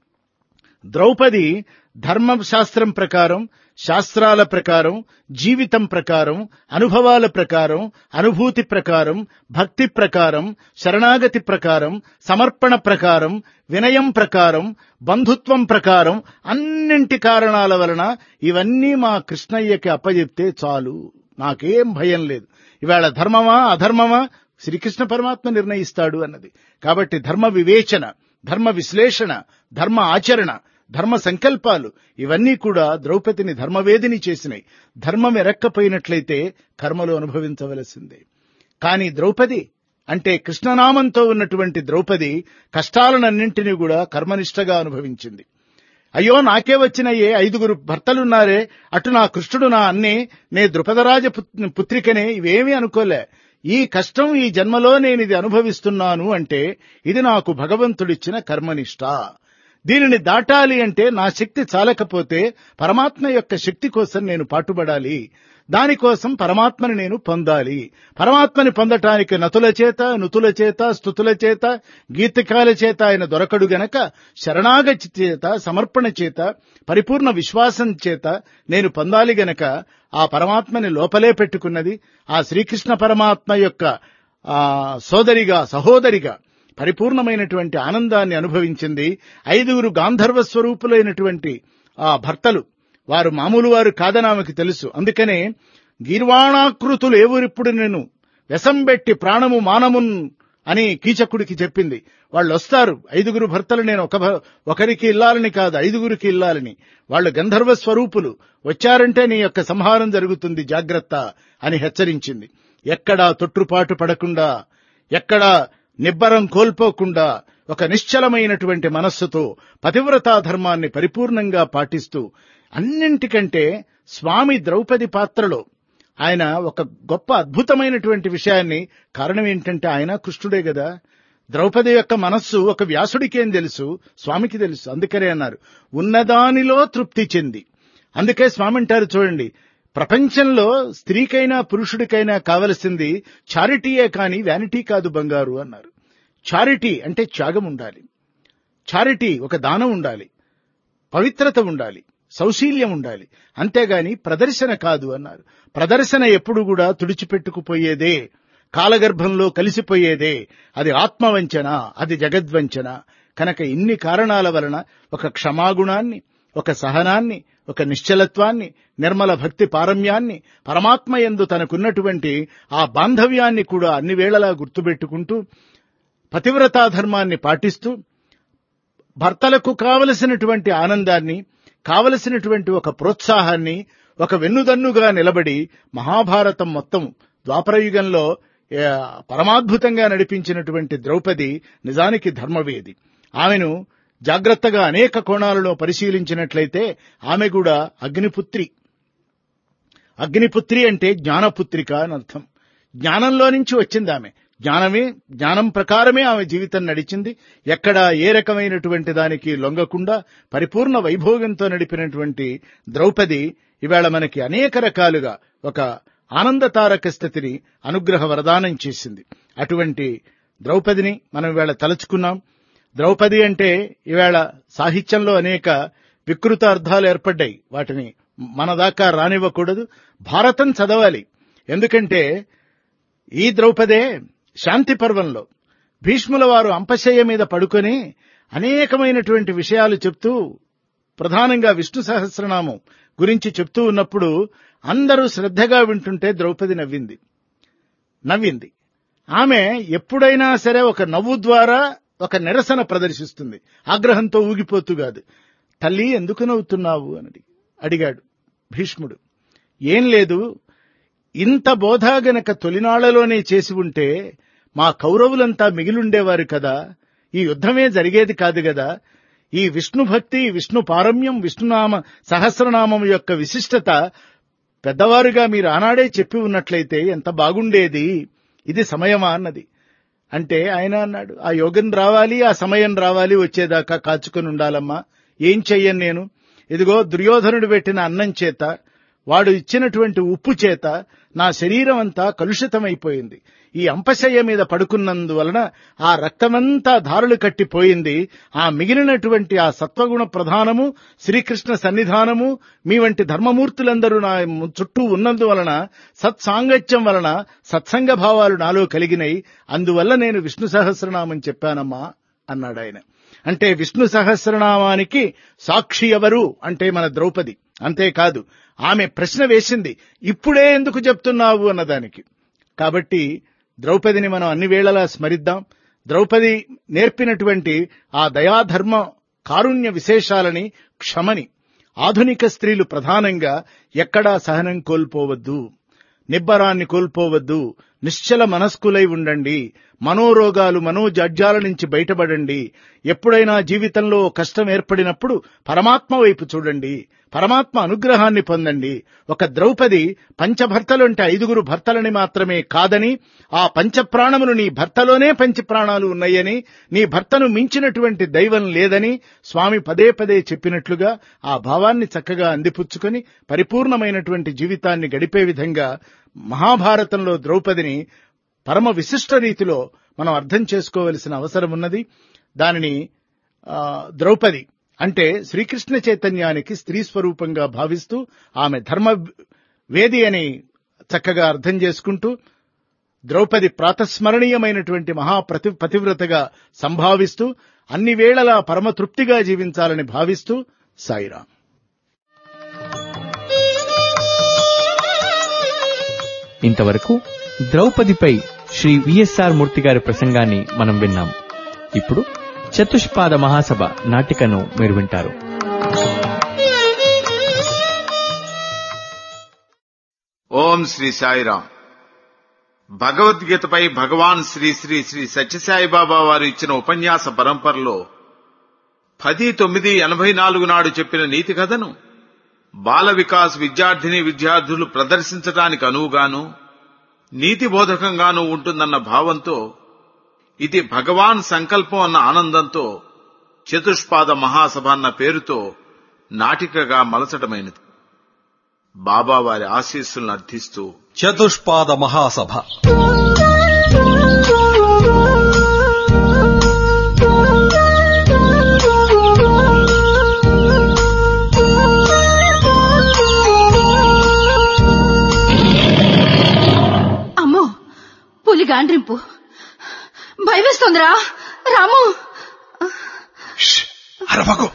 ద్రౌపది ధర్మశాస్త్రం ప్రకారం శాస్త్రాల ప్రకారం జీవితం ప్రకారం అనుభవాల ప్రకారం అనుభూతి ప్రకారం భక్తి ప్రకారం శరణాగతి ప్రకారం సమర్పణ ప్రకారం వినయం ప్రకారం బంధుత్వం ప్రకారం అన్నింటి కారణాల వలన ఇవన్నీ మా కృష్ణయ్యకి అప్పజెప్తే చాలు నాకేం భయం లేదు ఇవాళ ధర్మమా అధర్మమా శ్రీకృష్ణ పరమాత్మ నిర్ణయిస్తాడు అన్నది కాబట్టి ధర్మ వివేచన ధర్మ విశ్లేషణ ధర్మ ఆచరణ ధర్మ సంకల్పాలు ఇవన్నీ కూడా ద్రౌపదిని ధర్మవేదిని చేసినాయి ధర్మం ఎరక్కపోయినట్లయితే కర్మలు అనుభవించవలసిందే కానీ ద్రౌపది అంటే కృష్ణనామంతో ఉన్నటువంటి ద్రౌపది కష్టాలనన్నింటినీ కూడా కర్మనిష్టగా అనుభవించింది అయ్యో నాకే వచ్చిన ఏ ఐదుగురు భర్తలున్నారే అటు నా కృష్ణుడు నా అన్నే నే ద్రుపదరాజ పుత్రికనే ఇవేమీ అనుకోలే ఈ కష్టం ఈ జన్మలో నేను ఇది అనుభవిస్తున్నాను అంటే ఇది నాకు భగవంతుడిచ్చిన కర్మనిష్ట దీనిని దాటాలి అంటే నా శక్తి చాలకపోతే పరమాత్మ యొక్క శక్తి కోసం నేను పాటుపడాలి దానికోసం పరమాత్మని నేను పొందాలి పరమాత్మని పొందటానికి నతుల చేత నుతుల చేత స్థుతుల చేత గీతికాల చేత ఆయన దొరకడు గనక శరణాగతి చేత సమర్పణ చేత పరిపూర్ణ విశ్వాసం చేత నేను పొందాలి గనక ఆ పరమాత్మని లోపలే పెట్టుకున్నది ఆ శ్రీకృష్ణ పరమాత్మ యొక్క సోదరిగా సహోదరిగా పరిపూర్ణమైనటువంటి ఆనందాన్ని అనుభవించింది ఐదుగురు గాంధర్వ స్వరూపులైనటువంటి ఆ భర్తలు వారు మామూలు వారు కాదని ఆమెకు తెలుసు అందుకనే గీర్వాణాకృతులు ఎవరిప్పుడు నేను వెసంబెట్టి ప్రాణము మానమున్ అని కీచకుడికి చెప్పింది వాళ్ళు వస్తారు ఐదుగురు భర్తలు నేను ఒక భ- ఒకరికి ఇల్లాలని కాదు ఐదుగురికి ఇల్లాలని వాళ్ళు గంధర్వ స్వరూపులు వచ్చారంటే నీ యొక్క సంహారం జరుగుతుంది జాగ్రత్త అని హెచ్చరించింది ఎక్కడా తొట్టుపాటు పడకుండా ఎక్కడా నిబ్బరం కోల్పోకుండా ఒక నిశ్చలమైనటువంటి మనస్సుతో పతివ్రతా ధర్మాన్ని పరిపూర్ణంగా పాటిస్తూ అన్నింటికంటే స్వామి ద్రౌపది పాత్రలో ఆయన ఒక గొప్ప అద్భుతమైనటువంటి విషయాన్ని కారణం ఏంటంటే ఆయన కృష్ణుడే కదా ద్రౌపది యొక్క మనస్సు ఒక వ్యాసుడికేం తెలుసు స్వామికి తెలుసు అందుకనే అన్నారు ఉన్నదానిలో తృప్తి చెంది అందుకే స్వామి అంటారు చూడండి ప్రపంచంలో స్త్రీకైనా పురుషుడికైనా కావలసింది చారిటీయే కాని వ్యానిటీ కాదు బంగారు అన్నారు చారిటీ అంటే త్యాగం ఉండాలి చారిటీ ఒక దానం ఉండాలి పవిత్రత ఉండాలి సౌశీల్యం ఉండాలి అంతేగాని ప్రదర్శన కాదు అన్నారు ప్రదర్శన ఎప్పుడు కూడా తుడిచిపెట్టుకుపోయేదే కాలగర్భంలో కలిసిపోయేదే అది ఆత్మవంచన అది జగద్వంచన కనుక ఇన్ని కారణాల వలన ఒక క్షమాగుణాన్ని ఒక సహనాన్ని ఒక నిశ్చలత్వాన్ని నిర్మల భక్తి పారమ్యాన్ని పరమాత్మ యందు తనకున్నటువంటి ఆ బాంధవ్యాన్ని కూడా అన్ని వేళలా గుర్తుపెట్టుకుంటూ పతివ్రతా ధర్మాన్ని పాటిస్తూ భర్తలకు కావలసినటువంటి ఆనందాన్ని కావలసినటువంటి ఒక ప్రోత్సాహాన్ని ఒక వెన్నుదన్నుగా నిలబడి మహాభారతం మొత్తం ద్వాపరయుగంలో ఏ, పరమాద్భుతంగా నడిపించినటువంటి ద్రౌపది నిజానికి ధర్మవేది ఆమెను జాగ్రత్తగా అనేక కోణాలలో పరిశీలించినట్లయితే ఆమె కూడా అగ్నిపుత్రి అగ్నిపుత్రి అంటే జ్ఞానపుత్రిక అని అర్థం జ్ఞానంలో నుంచి వచ్చింది ఆమె జ్ఞానమే జ్ఞానం ప్రకారమే ఆమె జీవితం నడిచింది ఎక్కడ ఏ రకమైనటువంటి దానికి లొంగకుండా పరిపూర్ణ వైభోగంతో నడిపినటువంటి ద్రౌపది ఇవాళ మనకి అనేక రకాలుగా ఒక ఆనందతారక స్థితిని అనుగ్రహ వరదానం చేసింది అటువంటి ద్రౌపదిని మనం ఇవాళ తలుచుకున్నాం ద్రౌపది అంటే ఇవాళ సాహిత్యంలో అనేక వికృత అర్థాలు ఏర్పడ్డాయి వాటిని మన దాకా రానివ్వకూడదు భారతం చదవాలి ఎందుకంటే ఈ ద్రౌపదే శాంతి పర్వంలో భీష్ముల వారు అంపశయ్య మీద పడుకొని అనేకమైనటువంటి విషయాలు చెప్తూ ప్రధానంగా విష్ణు సహస్రనామం గురించి చెప్తూ ఉన్నప్పుడు అందరూ శ్రద్ధగా వింటుంటే ద్రౌపది నవ్వింది నవ్వింది ఆమె ఎప్పుడైనా సరే ఒక నవ్వు ద్వారా ఒక నిరసన ప్రదర్శిస్తుంది ఆగ్రహంతో ఊగిపోతూ కాదు తల్లి ఎందుకు నవ్వుతున్నావు అని అడిగాడు భీష్ముడు ఏం లేదు ఇంత బోధ గనక తొలినాళ్లలోనే చేసి ఉంటే మా కౌరవులంతా మిగిలుండేవారు కదా ఈ యుద్ధమే జరిగేది కాదు కదా ఈ విష్ణు భక్తి విష్ణు పారమ్యం విష్ణునామ సహస్రనామం యొక్క విశిష్టత పెద్దవారుగా మీరు ఆనాడే చెప్పి ఉన్నట్లయితే ఎంత బాగుండేది ఇది సమయమా అన్నది అంటే ఆయన అన్నాడు ఆ యోగం రావాలి ఆ సమయం రావాలి వచ్చేదాకా కాచుకొని ఉండాలమ్మా ఏం చెయ్యను నేను ఇదిగో దుర్యోధనుడు పెట్టిన అన్నం చేత వాడు ఇచ్చినటువంటి ఉప్పు చేత నా శరీరం అంతా కలుషితమైపోయింది ఈ అంపశయ్య మీద పడుకున్నందువలన ఆ రక్తమంతా ధారులు కట్టిపోయింది ఆ మిగిలినటువంటి ఆ సత్వగుణ ప్రధానము శ్రీకృష్ణ సన్నిధానము మీ వంటి ధర్మమూర్తులందరూ నా చుట్టూ ఉన్నందువలన సత్సాంగత్యం వలన సత్సంగ భావాలు నాలో కలిగినాయి అందువల్ల నేను విష్ణు సహస్రనామం చెప్పానమ్మా అన్నాడు ఆయన అంటే విష్ణు సహస్రనామానికి సాక్షి ఎవరు అంటే మన ద్రౌపది అంతేకాదు ఆమె ప్రశ్న వేసింది ఇప్పుడే ఎందుకు చెప్తున్నావు అన్నదానికి కాబట్టి ద్రౌపదిని మనం అన్ని వేళలా స్మరిద్దాం ద్రౌపది నేర్పినటువంటి ఆ దయాధర్మ కారుణ్య విశేషాలని క్షమని ఆధునిక స్త్రీలు ప్రధానంగా ఎక్కడా సహనం కోల్పోవద్దు నిబ్బరాన్ని కోల్పోవద్దు నిశ్చల మనస్కులై ఉండండి మనోరోగాలు మనోజాడ్యాల నుంచి బయటపడండి ఎప్పుడైనా జీవితంలో కష్టం ఏర్పడినప్పుడు పరమాత్మ వైపు చూడండి పరమాత్మ అనుగ్రహాన్ని పొందండి ఒక ద్రౌపది పంచభర్తలు అంటే ఐదుగురు భర్తలని మాత్రమే కాదని ఆ పంచప్రాణములు నీ భర్తలోనే పంచప్రాణాలు ఉన్నాయని నీ భర్తను మించినటువంటి దైవం లేదని స్వామి పదే పదే చెప్పినట్లుగా ఆ భావాన్ని చక్కగా అందిపుచ్చుకొని పరిపూర్ణమైనటువంటి జీవితాన్ని గడిపే విధంగా మహాభారతంలో ద్రౌపదిని పరమ విశిష్ట రీతిలో మనం అర్థం చేసుకోవలసిన అవసరం ఉన్నది దానిని ఆ, ద్రౌపది అంటే శ్రీకృష్ణ చైతన్యానికి స్త్రీ స్వరూపంగా భావిస్తూ ఆమె ధర్మ వేది అని చక్కగా అర్థం చేసుకుంటూ ద్రౌపది ప్రాతస్మరణీయమైనటువంటి మహాప్రతి పతివ్రతగా సంభావిస్తూ అన్ని వేళలా పరమ తృప్తిగా జీవించాలని భావిస్తూ సాయిరాం ఇంతవరకు ద్రౌపదిపై శ్రీ విఎస్ఆర్ మూర్తి గారి ప్రసంగాన్ని మనం విన్నాం ఇప్పుడు చతుష్పాద మహాసభ నాటికను మీరు వింటారు ఓం శ్రీ సాయిరాం భగవద్గీతపై భగవాన్ శ్రీ శ్రీ శ్రీ సత్యసాయిబాబా వారు ఇచ్చిన ఉపన్యాస పరంపరలో పది తొమ్మిది ఎనభై నాలుగు నాడు చెప్పిన నీతి కథను బాల వికాస్ విద్యార్థిని విద్యార్థులు ప్రదర్శించడానికి అనువుగాను నీతి బోధకంగానూ ఉంటుందన్న భావంతో ఇది భగవాన్ సంకల్పం అన్న ఆనందంతో చతుష్పాద మహాసభ అన్న పేరుతో నాటికగా మలచటమైనది బాబా వారి ఆశీస్సులను అర్థిస్తూ చతుష్పాద మహాసభ అమ్మో పులి గాండ్రింపు భయవేస్తోందిరా రాము అరవకు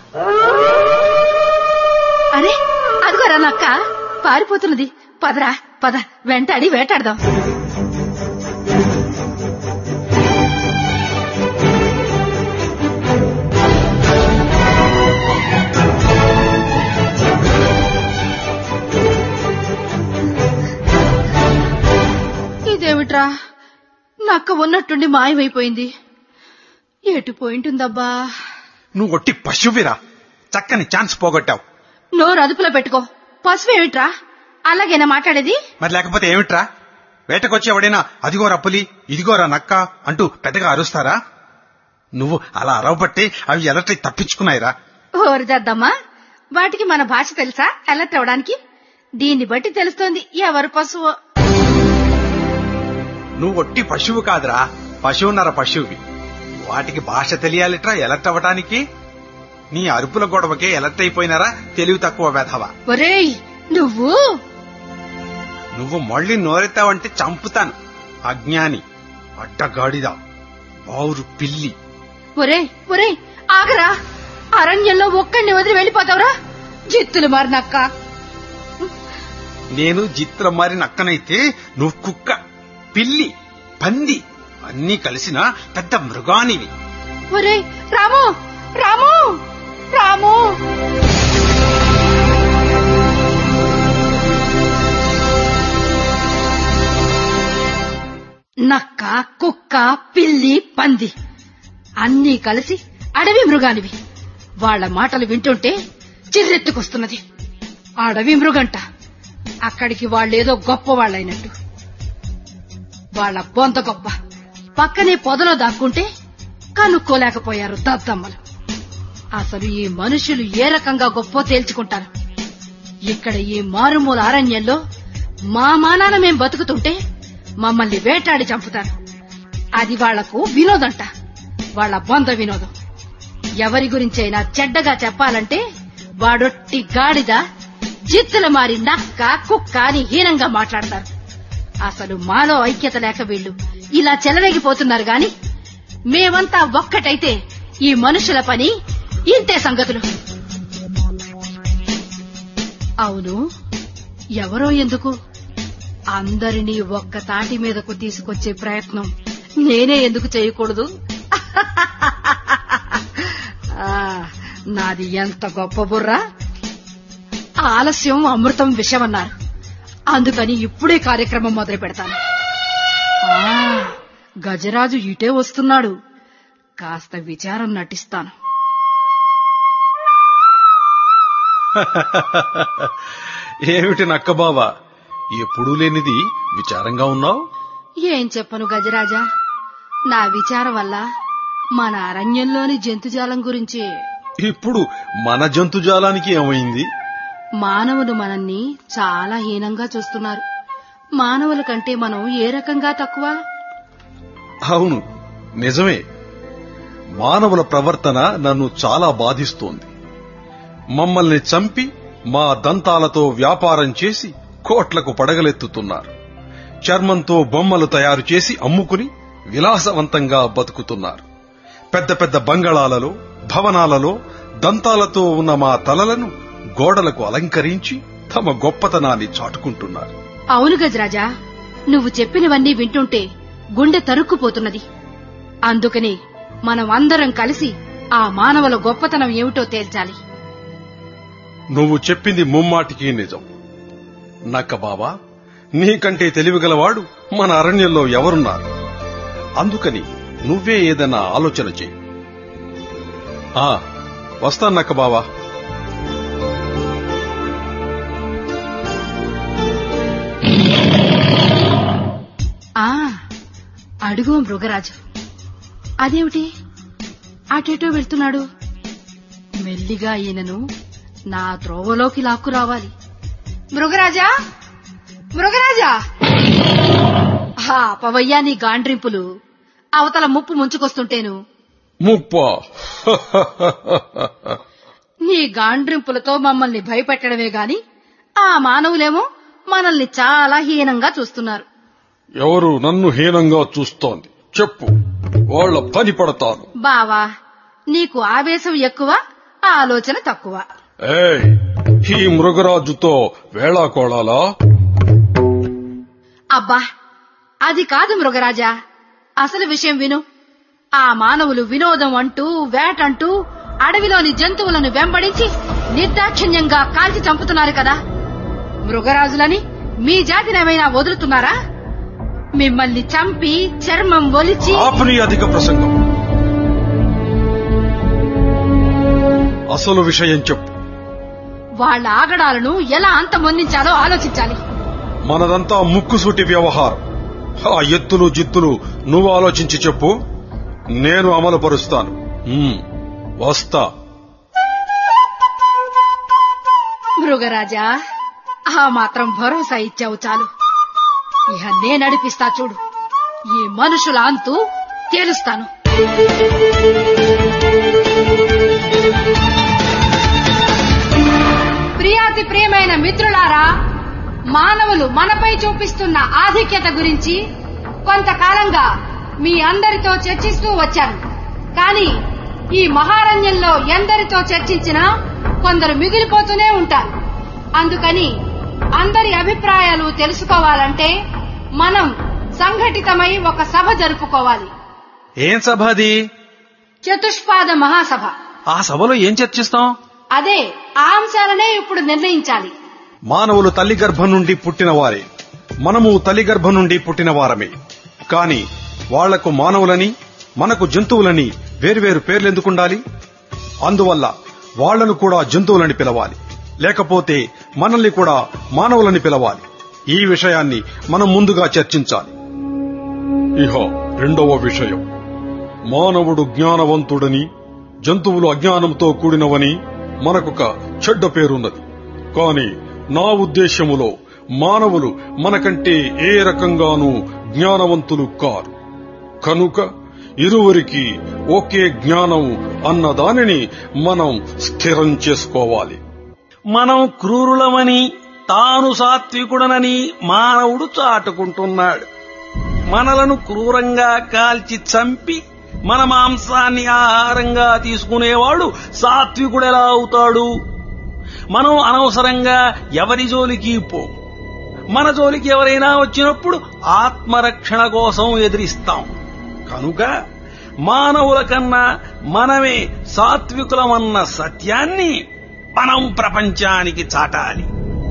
అరే అదిగోరా నక్క పారిపోతున్నది పదరా పద వెంటాడి వేటాడదాం ఇదేమిట్రా నక్క ఉన్నట్టుండి మాయమైపోయింది ఎటు పోయింటుందబ్బా నువ్వు ఒట్టి పశువిరా చక్కని ఛాన్స్ పోగొట్టావు నోరు అదుపులో పెట్టుకో పసుపు ఏమిట్రా అలాగేనా మాట్లాడేది మరి లేకపోతే ఏమిట్రా వేటకొచ్చి ఎవడైనా అదిగోరా పులి ఇదిగోరా నక్క అంటూ పెద్దగా అరుస్తారా నువ్వు అలా అరవబట్టి అవి ఎలట్రీ తప్పించుకున్నాయిరా ఓరిదద్దమ్మా వాటికి మన భాష తెలుసా అలర్ట్ అవడానికి దీన్ని బట్టి తెలుస్తోంది ఎవరు పశువు నువ్వు ఒట్టి పశువు కాదురా పశువున్నర పశువువి వాటికి భాష తెలియాలిట్రా ఎలర్ట్ అవ్వటానికి నీ అరుపుల గొడవకే ఎలర్ట్ అయిపోయినారా తెలివి తక్కువ వెధవ ఒరేయ్ నువ్వు నువ్వు మళ్ళీ నోరెత్తావంటే చంపుతాను అజ్ఞాని అడ్డగాడిద బావురు పిల్లి ఒరేయ్ ఒరేయ్ ఆగరా అరణ్యంలో ఒక్కడిని వదిలి వెళ్ళిపోతావురా జిత్తులు మారినక్క నేను చిత్ర మారి నక్కనైతే నువ్వు కుక్క పిల్లి పంది అన్నీ కలిసిన పెద్ద మృగానివి ఒరేయ్ రాము రాము రాము నక్క కుక్క పిల్లి పంది అన్నీ కలిసి అడవి మృగానివి వాళ్ళ మాటలు వింటుంటే చిర్రెత్తుకొస్తున్నది అడవి మృగంట అక్కడికి వాళ్ళేదో గొప్ప వాళ్ళైనట్టు వాళ్ళ బొంత గొప్ప పక్కనే పొదలో దాక్కుంటే కనుక్కోలేకపోయారు దద్దమ్మలు అసలు ఈ మనుషులు ఏ రకంగా గొప్ప తేల్చుకుంటారు ఇక్కడ ఈ మారుమూల అరణ్యంలో మా మానాన మేం బతుకుతుంటే మమ్మల్ని వేటాడి చంపుతారు అది వాళ్లకు వినోదంట వాళ్ళ బొంద వినోదం ఎవరి గురించైనా చెడ్డగా చెప్పాలంటే వాడొట్టి గాడిద జిత్తుల మారి నక్క కుక్క అని హీనంగా మాట్లాడతారు అసలు మాలో ఐక్యత లేక వీళ్ళు ఇలా చెలరేగిపోతున్నారు గాని మేమంతా ఒక్కటైతే ఈ మనుషుల పని ఇంతే సంగతులు అవును ఎవరో ఎందుకు అందరినీ ఒక్క తాటి మీదకు తీసుకొచ్చే ప్రయత్నం నేనే ఎందుకు చేయకూడదు ఆ, నాది ఎంత గొప్ప బుర్రా ఆలస్యం అమృతం విషమన్నారు అందుకని ఇప్పుడే కార్యక్రమం మొదలు పెడతాను ఆ, గజరాజు ఇటే వస్తున్నాడు కాస్త విచారం నటిస్తాను ఏమిటి నక్కబావా ఎప్పుడూ లేనిది విచారంగా ఉన్నావు ఏం చెప్పను గజరాజా నా విచారం వల్ల మన అరణ్యంలోని జంతుజాలం గురించి ఇప్పుడు మన జంతుజాలానికి ఏమైంది మానవులు మనల్ని చాలా హీనంగా చూస్తున్నారు మానవుల కంటే మనం ఏ రకంగా తక్కువ అవును నిజమే మానవుల ప్రవర్తన నన్ను చాలా బాధిస్తోంది మమ్మల్ని చంపి మా దంతాలతో వ్యాపారం చేసి కోట్లకు పడగలెత్తుతున్నారు చర్మంతో బొమ్మలు తయారు చేసి అమ్ముకుని విలాసవంతంగా బతుకుతున్నారు పెద్ద పెద్ద బంగళాలలో భవనాలలో దంతాలతో ఉన్న మా తలలను గోడలకు అలంకరించి తమ గొప్పతనాన్ని చాటుకుంటున్నారు అవును గజరాజా నువ్వు చెప్పినవన్నీ వింటుంటే గుండె తరుక్కుపోతున్నది అందుకని మనం అందరం కలిసి ఆ మానవుల గొప్పతనం ఏమిటో తేల్చాలి నువ్వు చెప్పింది ముమ్మాటికి నిజం నక్క బాబా నీకంటే తెలివిగలవాడు మన అరణ్యంలో ఎవరున్నారు అందుకని నువ్వే ఏదైనా ఆలోచన చెయ్యి ఆ వస్తాను నక్క బావా ఆ అడుగు మృగరాజు అదేమిటి అటేటో వెళ్తున్నాడు మెల్లిగా ఈయనను నా త్రోవలోకి లాక్కు రావాలి మృగరాజా మృగరాజా ఆ పవయ్యా నీ గాండ్రింపులు అవతల ముప్పు ముంచుకొస్తుంటేను ముప్ప నీ గాండ్రింపులతో మమ్మల్ని భయపెట్టడమే గాని ఆ మానవులేమో మనల్ని చాలా హీనంగా చూస్తున్నారు ఎవరు నన్ను హీనంగా చూస్తోంది చెప్పు వాళ్ళ పని పడతాను బావా నీకు ఆవేశం ఎక్కువ ఆలోచన తక్కువ ఏయ్ ఈ మృగరాజుతో వేళాకోళాలా అబ్బా అది కాదు మృగరాజా అసలు విషయం విను ఆ మానవులు వినోదం అంటూ వేటంటూ అడవిలోని జంతువులను వెంబడించి నిర్దాక్షిణ్యంగా కాల్చి చంపుతున్నారు కదా మృగరాజులని మీ జాతినేమైనా వదులుతున్నారా మిమ్మల్ని చంపి చర్మం ఒలిచి ఆపని అధిక ప్రసంగం అసలు విషయం చెప్పు వాళ్ళ ఆగడాలను ఎలా అంతమొందించాలో ఆలోచించాలి మనదంతా ముక్కుసూటి వ్యవహారం ఆ ఎత్తులు జిత్తులు నువ్వు ఆలోచించి చెప్పు నేను అమలు పరుస్తాను ఉమ్, వస్తా మృగరాజా ఆ మాత్రం భరోసా ఇచ్చావు చాలు ఇహ నే నడిపిస్తా చూడు ఈ మనుషుల అంతు తేలుస్తాను ప్రియాతి ప్రియమైన మిత్రులారా మానవులు మనపై చూపిస్తున్న ఆధిక్యత గురించి కొంతకాలంగా మీ అందరితో చర్చిస్తూ వచ్చాను కానీ ఈ మహారణ్యంలో ఎందరితో చర్చించినా కొందరు మిగిలిపోతూనే ఉంటారు అందుకని అందరి అభిప్రాయాలు తెలుసుకోవాలంటే మనం సంఘటితమై ఒక సభ జరుపుకోవాలి ఏం సభ అది చతుష్పాద మహాసభ ఆ సభలో ఏం చర్చిస్తాం అదే ఆ అంశాలనే ఇప్పుడు నిర్ణయించాలి మానవులు తల్లి గర్భం నుండి పుట్టిన వారే మనము తల్లి గర్భం నుండి పుట్టిన వారమే కాని వాళ్లకు మానవులని మనకు జంతువులని వేర్వేరు పేర్లెందుకుండాలి అందువల్ల వాళ్లను కూడా జంతువులని పిలవాలి లేకపోతే మనల్ని కూడా మానవులని పిలవాలి ఈ విషయాన్ని మనం ముందుగా చర్చించాలి ఇహ రెండవ విషయం మానవుడు జ్ఞానవంతుడని జంతువులు అజ్ఞానంతో కూడినవని మనకొక చెడ్డ పేరున్నది కాని నా ఉద్దేశములో మానవులు మనకంటే ఏ రకంగానూ జ్ఞానవంతులు కారు కనుక ఇరువురికి ఒకే జ్ఞానం అన్న దానిని మనం స్థిరం చేసుకోవాలి మనం క్రూరులమని తాను సాత్వికుడనని మానవుడు చాటుకుంటున్నాడు మనలను క్రూరంగా కాల్చి చంపి మన మాంసాన్ని ఆహారంగా తీసుకునేవాడు సాత్వికుడెలా అవుతాడు మనం అనవసరంగా ఎవరి జోలికి పో మన జోలికి ఎవరైనా వచ్చినప్పుడు ఆత్మరక్షణ కోసం ఎదిరిస్తాం కనుక మానవుల కన్నా మనమే సాత్వికులమన్న సత్యాన్ని మనం ప్రపంచానికి చాటాలి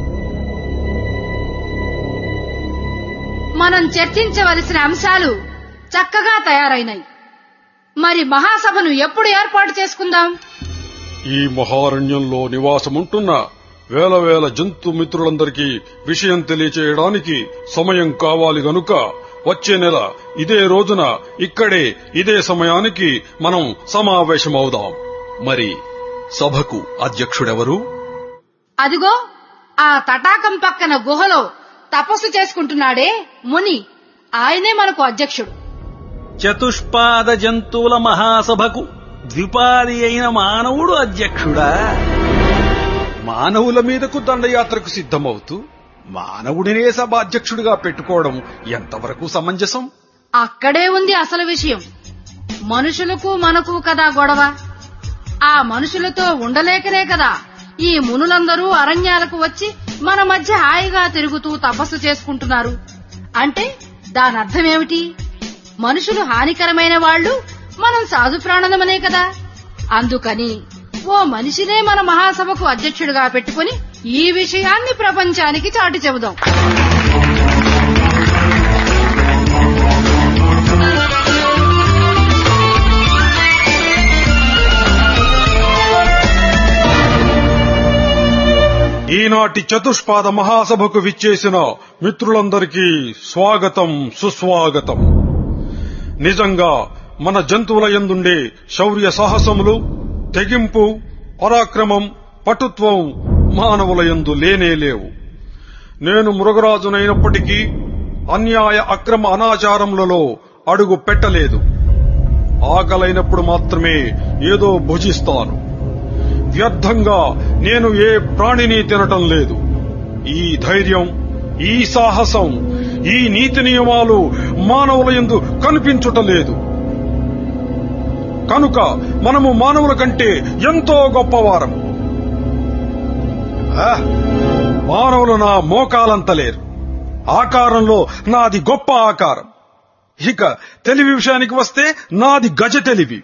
మనం చర్చించవలసిన అంశాలు చక్కగా తయారైనాయి మరి మహాసభను ఎప్పుడు ఏర్పాటు చేసుకుందాం ఈ మహారణ్యంలో నివాసముంటున్న వేల వేల జంతు మిత్రులందరికీ విషయం తెలియచేయడానికి సమయం కావాలి గనుక వచ్చే నెల ఇదే రోజున ఇక్కడే ఇదే సమయానికి మనం సమావేశమవుదాం మరి సభకు అధ్యక్షుడెవరు అదిగో ఆ తటాకం పక్కన గుహలో తపస్సు చేసుకుంటున్నాడే ముని ఆయనే మనకు అధ్యక్షుడు చతుష్పాద జంతువుల మహాసభకు ద్విపాది అయిన మానవుడు అధ్యక్షుడా మానవుల మీదకు దండయాత్రకు సిద్ధమవుతూ మానవుడినే సభాధ్యక్షుడిగా పెట్టుకోవడం ఎంతవరకు సమంజసం అక్కడే ఉంది అసలు విషయం మనుషులకు మనకు కదా గొడవ ఆ మనుషులతో ఉండలేకనే కదా ఈ మునులందరూ అరణ్యాలకు వచ్చి మన మధ్య హాయిగా తిరుగుతూ తపస్సు చేసుకుంటున్నారు అంటే దాని అర్థమేమిటి మనుషులు హానికరమైన వాళ్ళు మనం సాధు ప్రాణులమనే కదా అందుకని ఓ మనిషినే మన మహాసభకు అధ్యక్షుడిగా పెట్టుకుని ఈ విషయాన్ని ప్రపంచానికి చాటి చెబుదాం ఈనాటి చతుష్పాద మహాసభకు విచ్చేసిన మిత్రులందరికీ స్వాగతం సుస్వాగతం నిజంగా మన జంతువుల యందుండే శౌర్య సాహసములు తెగింపు పరాక్రమం పటుత్వం మానవుల యందు లేనే లేవు నేను మృగరాజునైనప్పటికీ అన్యాయ అక్రమ అనాచారములలో అడుగు పెట్టలేదు ఆకలైనప్పుడు మాత్రమే ఏదో భుజిస్తాను వ్యర్థంగా నేను ఏ ప్రాణిని తినటం లేదు ఈ ధైర్యం ఈ సాహసం ఈ నీతి నియమాలు మానవుల యందు కనిపించుటలేదు కనుక మనము మానవుల కంటే ఎంతో గొప్పవారం ఆ, మానవులు నా మోకాలంత లేరు ఆకారంలో నాది గొప్ప ఆకారం ఇక తెలివి విషయానికి వస్తే నాది గజ తెలివి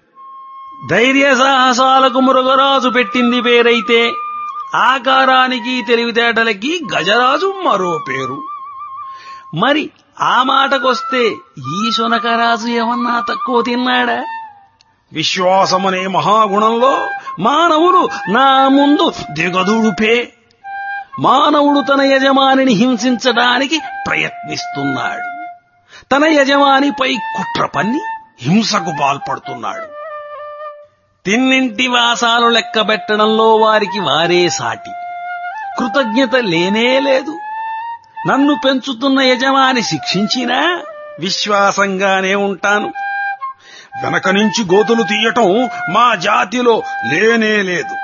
ధైర్య సాహసాలకు మృగరాజు పెట్టింది పేరైతే ఆకారానికి తెలివితేటలకి గజరాజు మరో పేరు మరి ఆ మాటకొస్తే ఈ శునకరాజు ఏమన్నా తక్కువ తిన్నాడా విశ్వాసమనే మహాగుణంలో మానవుడు నా ముందు దిగదుడుపే మానవుడు తన యజమానిని హింసించడానికి ప్రయత్నిస్తున్నాడు తన యజమానిపై కుట్ర పన్ని హింసకు పాల్పడుతున్నాడు తిన్నింటి వాసాలు లెక్కబెట్టడంలో వారికి వారే సాటి కృతజ్ఞత లేనే లేదు నన్ను పెంచుతున్న యజమాని శిక్షించినా విశ్వాసంగానే ఉంటాను వెనక నుంచి గోతులు తీయటం మా జాతిలో లేనే లేదు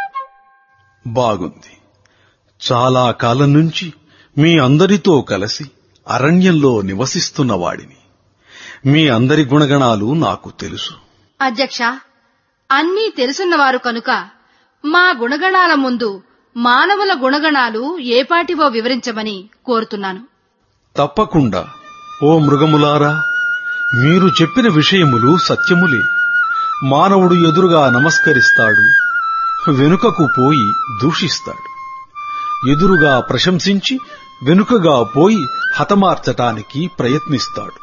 బాగుంది చాలా కాలం నుంచి మీ అందరితో కలిసి అరణ్యంలో నివసిస్తున్న వాడిని మీ అందరి గుణగణాలు నాకు తెలుసు అధ్యక్ష అన్నీ తెలుసున్నవారు కనుక మా గుణగణాల ముందు మానవుల గుణగణాలు ఏపాటివో వివరించమని కోరుతున్నాను తప్పకుండా ఓ మృగములారా మీరు చెప్పిన విషయములు సత్యములే మానవుడు ఎదురుగా నమస్కరిస్తాడు వెనుకకు పోయి దూషిస్తాడు ఎదురుగా ప్రశంసించి వెనుకగా పోయి హతమార్చటానికి ప్రయత్నిస్తాడు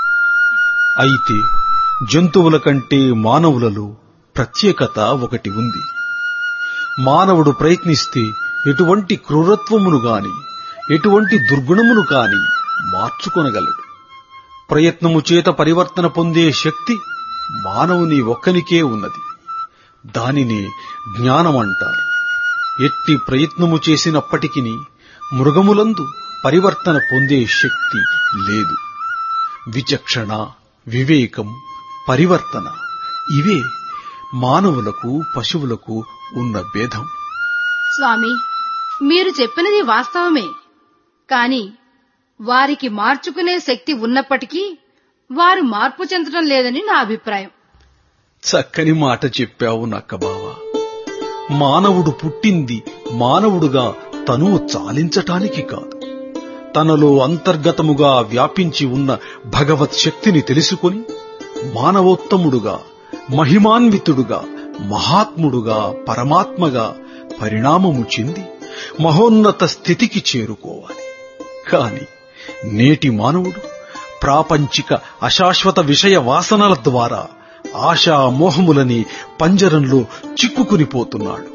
అయితే జంతువుల కంటే మానవులలో ప్రత్యేకత ఒకటి ఉంది మానవుడు ప్రయత్నిస్తే ఎటువంటి క్రూరత్వమును గాని ఎటువంటి దుర్గుణమును కాని మార్చుకొనగలడు ప్రయత్నము చేత పరివర్తన పొందే శక్తి మానవుని ఒక్కనికే ఉన్నది దానిని జ్ఞానమంటారు ఎట్టి ప్రయత్నము చేసినప్పటికీ మృగములందు పరివర్తన పొందే శక్తి లేదు విచక్షణ వివేకం పరివర్తన ఇవే మానవులకు పశువులకు ఉన్న భేదం స్వామి మీరు చెప్పినది వాస్తవమే కాని వారికి మార్చుకునే శక్తి ఉన్నప్పటికీ వారు మార్పు చెందడం లేదని నా అభిప్రాయం చక్కని మాట చెప్పావు నక్కబావ మానవుడు పుట్టింది మానవుడుగా తనువు చాలించటానికి కాదు తనలో అంతర్గతముగా వ్యాపించి ఉన్న భగవత్ శక్తిని తెలుసుకొని మానవోత్తముడుగా మహిమాన్వితుడుగా మహాత్ముడుగా పరమాత్మగా పరిణామము చెంది మహోన్నత స్థితికి చేరుకోవాలి కాని నేటి మానవుడు ప్రాపంచిక అశాశ్వత విషయ వాసనల ద్వారా ఆశా మోహములని పంజరంలో చిక్కుకునిపోతున్నాడు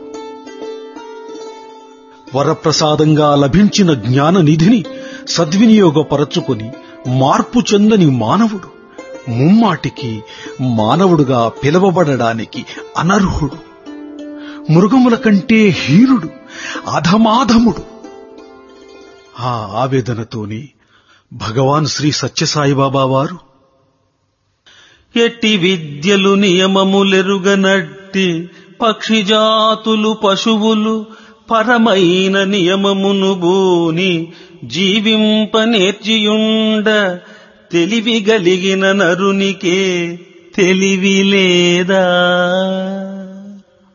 వరప్రసాదంగా లభించిన జ్ఞాన నిధిని సద్వినియోగపరచుకొని మార్పు చెందని మానవుడు ముమ్మాటికి మానవుడుగా పిలవబడడానికి అనర్హుడు మృగముల కంటే హీరుడు అధమాధముడు ఆ ఆవేదనతోనే భగవాన్ శ్రీ సత్యసాయిబాబా వారు ఎట్టి విద్యలు నియమములెరుగనట్టి పక్షిజాతులు పశువులు పరమైన నియమమును బూని జీవింప నేర్చియుండ తెలివి గలిగిన నరునికే తెలివి లేదా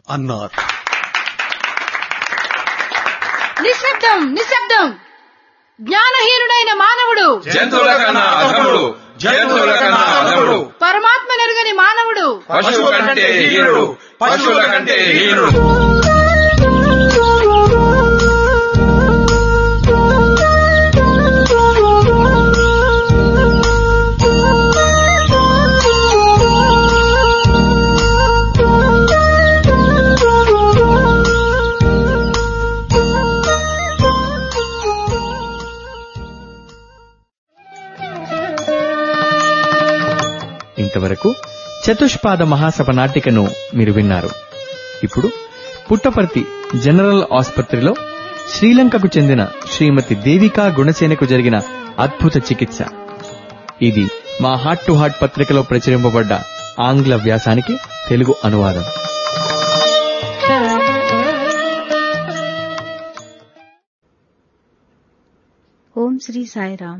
అన్నారు నిశ్శబ్దం నిశ్శబ్దం జ్ఞానహీనుడైన మానవుడు జంతువుల కన్నా అధముడు జంతువుల కన్నా అధముడు పరమాత్మ నెరుగని మానవుడు పశువు కంటే హీనుడు పశువుల కంటే హీనుడు ఇంతవరకు చతుష్పాద మహాసభ నాటికను మీరు విన్నారు ఇప్పుడు పుట్టపర్తి జనరల్ ఆసుపత్రిలో శ్రీలంకకు చెందిన శ్రీమతి దేవికా గుణసేనకు జరిగిన అద్భుత చికిత్స ఇది మా హార్ట్ టు హార్ట్ పత్రికలో ప్రచురింపబడ్డ ఆంగ్ల వ్యాసానికి తెలుగు అనువాదం ఓం శ్రీ సాయిరామ్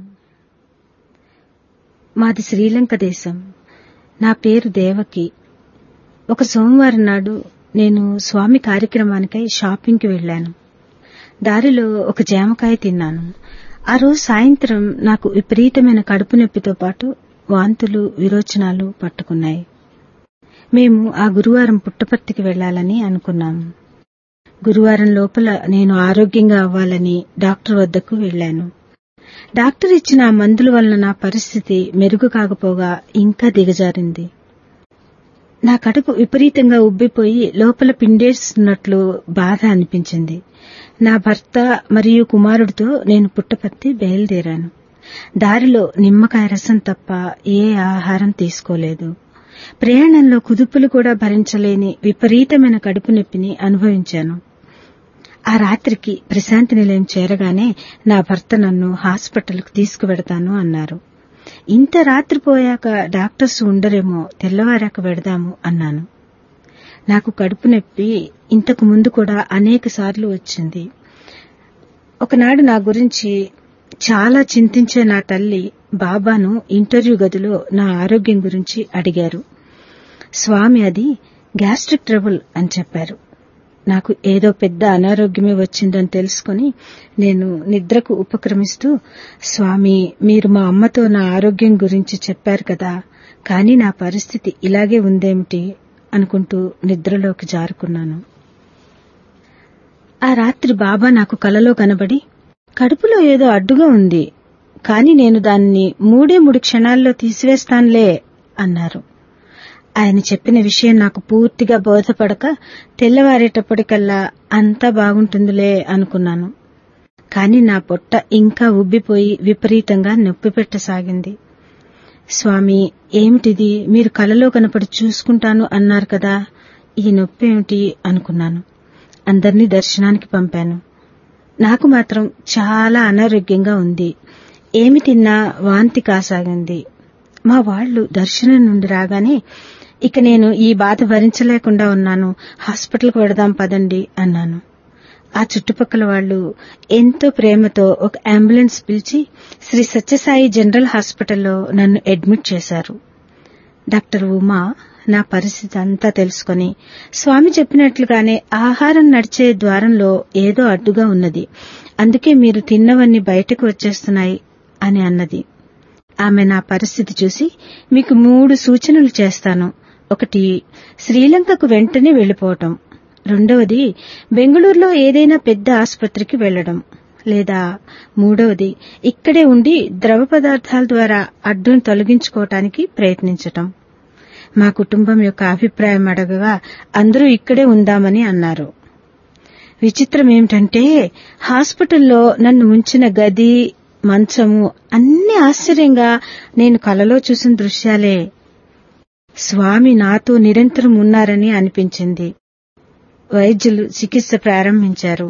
మాది శ్రీలంక దేశం నా పేరు దేవకి ఒక సోమవారం నాడు నేను స్వామి కార్యక్రమానికై షాపింగ్కి వెళ్ళాను దారిలో ఒక జామకాయ తిన్నాను ఆ రోజు సాయంత్రం నాకు విపరీతమైన కడుపు నొప్పితో పాటు వాంతులు విరోచనాలు పట్టుకున్నాయి మేము ఆ గురువారం పుట్టపర్తికి వెళ్లాలని అనుకున్నాము గురువారం లోపల నేను ఆరోగ్యంగా అవ్వాలని డాక్టర్ వద్దకు వెళ్లాను డాక్టర్ ఇచ్చిన ఆ మందుల వలన నా పరిస్థితి మెరుగు కాకపోగా ఇంకా దిగజారింది నా కడుపు విపరీతంగా ఉబ్బిపోయి లోపల పిండేస్తున్నట్లు బాధ అనిపించింది నా భర్త మరియు కుమారుడితో నేను పుట్టపర్తి బయలుదేరాను దారిలో నిమ్మకాయ రసం తప్ప ఏ ఆహారం తీసుకోలేదు ప్రయాణంలో కుదుపులు కూడా భరించలేని విపరీతమైన కడుపు నొప్పిని అనుభవించాను ఆ రాత్రికి ప్రశాంతి నిలయం చేరగానే నా భర్త నన్ను హాస్పిటల్కు తీసుకువెడతాను అన్నారు ఇంత రాత్రి పోయాక డాక్టర్స్ ఉండరేమో తెల్లవారాక వెడదాము అన్నాను నాకు కడుపు నొప్పి ఇంతకు ముందు కూడా అనేక సార్లు వచ్చింది ఒకనాడు నా గురించి చాలా చింతించే నా తల్లి బాబాను ఇంటర్వ్యూ గదిలో నా ఆరోగ్యం గురించి అడిగారు స్వామి అది గ్యాస్ట్రిక్ ట్రబుల్ అని చెప్పారు నాకు ఏదో పెద్ద అనారోగ్యమే వచ్చిందని తెలుసుకుని నేను నిద్రకు ఉపక్రమిస్తూ స్వామి మీరు మా అమ్మతో నా ఆరోగ్యం గురించి చెప్పారు కదా కానీ నా పరిస్థితి ఇలాగే ఉందేమిటి అనుకుంటూ నిద్రలోకి జారుకున్నాను ఆ రాత్రి బాబా నాకు కలలో కనబడి కడుపులో ఏదో అడ్డుగా ఉంది కాని నేను దాన్ని మూడే మూడు క్షణాల్లో తీసివేస్తానులే అన్నారు ఆయన చెప్పిన విషయం నాకు పూర్తిగా బోధపడక తెల్లవారేటప్పటికల్లా అంతా బాగుంటుందిలే అనుకున్నాను కాని నా పొట్ట ఇంకా ఉబ్బిపోయి విపరీతంగా నొప్పి పెట్టసాగింది స్వామి ఏమిటిది మీరు కలలో కనపడి చూసుకుంటాను అన్నారు కదా ఈ నొప్పి ఏమిటి అనుకున్నాను అందర్నీ దర్శనానికి పంపాను నాకు మాత్రం చాలా అనారోగ్యంగా ఉంది ఏమి తిన్నా వాంతి కాసాగింది మా వాళ్లు దర్శనం నుండి రాగానే ఇక నేను ఈ బాధ భరించలేకుండా ఉన్నాను హాస్పిటల్కి వెడదాం పదండి అన్నాను ఆ చుట్టుపక్కల వాళ్లు ఎంతో ప్రేమతో ఒక అంబులెన్స్ పిలిచి శ్రీ సత్యసాయి జనరల్ హాస్పిటల్లో నన్ను అడ్మిట్ చేశారు డాక్టర్ ఉమా నా పరిస్థితి అంతా తెలుసుకుని స్వామి చెప్పినట్లుగానే ఆహారం నడిచే ద్వారంలో ఏదో అడ్డుగా ఉన్నది అందుకే మీరు తిన్నవన్నీ బయటకు వచ్చేస్తున్నాయి అని అన్నది ఆమె నా పరిస్థితి చూసి మీకు మూడు సూచనలు చేస్తాను ఒకటి శ్రీలంకకు వెంటనే వెళ్లిపోవటం రెండవది బెంగళూరులో ఏదైనా పెద్ద ఆసుపత్రికి వెళ్లడం లేదా మూడవది ఇక్కడే ఉండి ద్రవ పదార్థాల ద్వారా అడ్డును తొలగించుకోవటానికి ప్రయత్నించటం మా కుటుంబం యొక్క అభిప్రాయం అడగగా అందరూ ఇక్కడే ఉందామని అన్నారు విచిత్రం ఏమిటంటే హాస్పిటల్లో నన్ను ఉంచిన గది మంచము అన్ని ఆశ్చర్యంగా నేను కలలో చూసిన దృశ్యాలే స్వామి నాతో నిరంతరం ఉన్నారని అనిపించింది వైద్యులు చికిత్స ప్రారంభించారు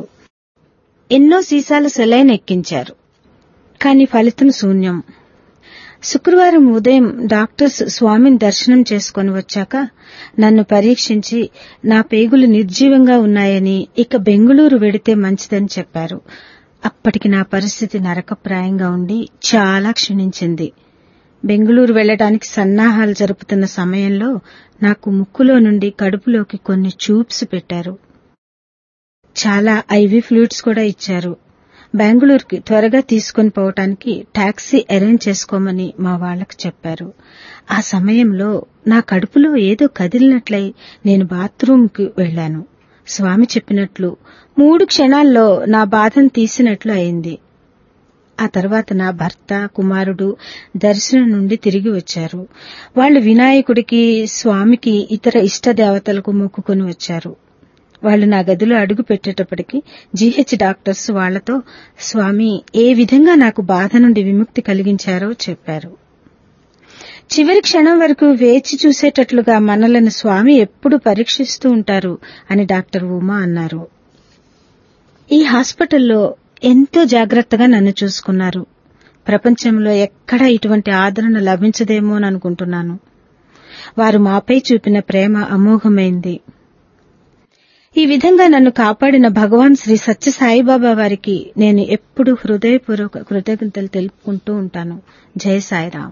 ఎన్నో సీసాల సెలైన్ ఎక్కించారు కాని ఫలితం శూన్యం శుక్రవారం ఉదయం డాక్టర్స్ స్వామిని దర్శనం చేసుకుని వచ్చాక నన్ను పరీక్షించి నా పేగులు నిర్జీవంగా ఉన్నాయని ఇక బెంగుళూరు వెడితే మంచిదని చెప్పారు అప్పటికి నా పరిస్థితి నరకప్రాయంగా ఉండి చాలా క్షీణించింది బెంగుళూరు వెళ్లడానికి సన్నాహాలు జరుపుతున్న సమయంలో నాకు ముక్కులో నుండి కడుపులోకి కొన్ని ట్యూబ్స్ పెట్టారు చాలా ఐవీ ఫ్లూయిడ్స్ కూడా ఇచ్చారు బెంగళూరుకి త్వరగా తీసుకుని పోవటానికి టాక్సీ అరేంజ్ చేసుకోమని మా వాళ్లకు చెప్పారు ఆ సమయంలో నా కడుపులో ఏదో కదిలినట్లయి నేను బాత్రూంకి వెళ్లాను స్వామి చెప్పినట్లు మూడు క్షణాల్లో నా బాధను తీసినట్లు అయింది ఆ తర్వాత నా భర్త కుమారుడు దర్శనం నుండి తిరిగి వచ్చారు వాళ్ళు వినాయకుడికి స్వామికి ఇతర ఇష్ట దేవతలకు మొక్కుకొని వచ్చారు వాళ్ళు నా గదిలో అడుగు పెట్టేటప్పటికి జీహెచ్ డాక్టర్స్ వాళ్లతో స్వామి ఏ విధంగా నాకు బాధ నుండి విముక్తి కలిగించారో చెప్పారు చివరి క్షణం వరకు వేచి చూసేటట్లుగా మనలను స్వామి ఎప్పుడు పరీక్షిస్తూ ఉంటారు అని డాక్టర్ ఉమా అన్నారు ఈ హాస్పిటల్లో ఎంతో జాగ్రత్తగా నన్ను చూసుకున్నారు ప్రపంచంలో ఎక్కడా ఇటువంటి ఆదరణ లభించదేమో అని అనుకుంటున్నాను వారు మాపై చూపిన ప్రేమ అమోఘమైంది ఈ విధంగా నన్ను కాపాడిన భగవాన్ శ్రీ సత్య సాయిబాబా వారికి నేను ఎప్పుడు హృదయపూర్వక కృతజ్ఞతలు తెలుపుకుంటూ ఉంటాను జయ సాయిరాం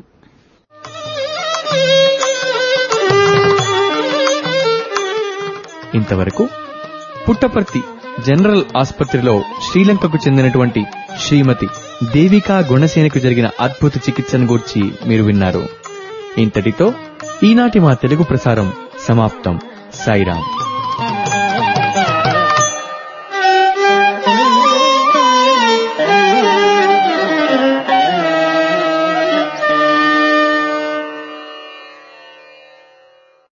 ఇంతవరకు పుట్టపర్తి జనరల్ ఆసుపత్రిలో శ్రీలంకకు చెందినటువంటి శ్రీమతి దేవికా గుణసేనకు జరిగిన అద్భుత చికిత్సను గూర్చి మీరు విన్నారు ఇంతటితో ఈనాటి మా తెలుగు ప్రసారం సమాప్తం సాయిరాం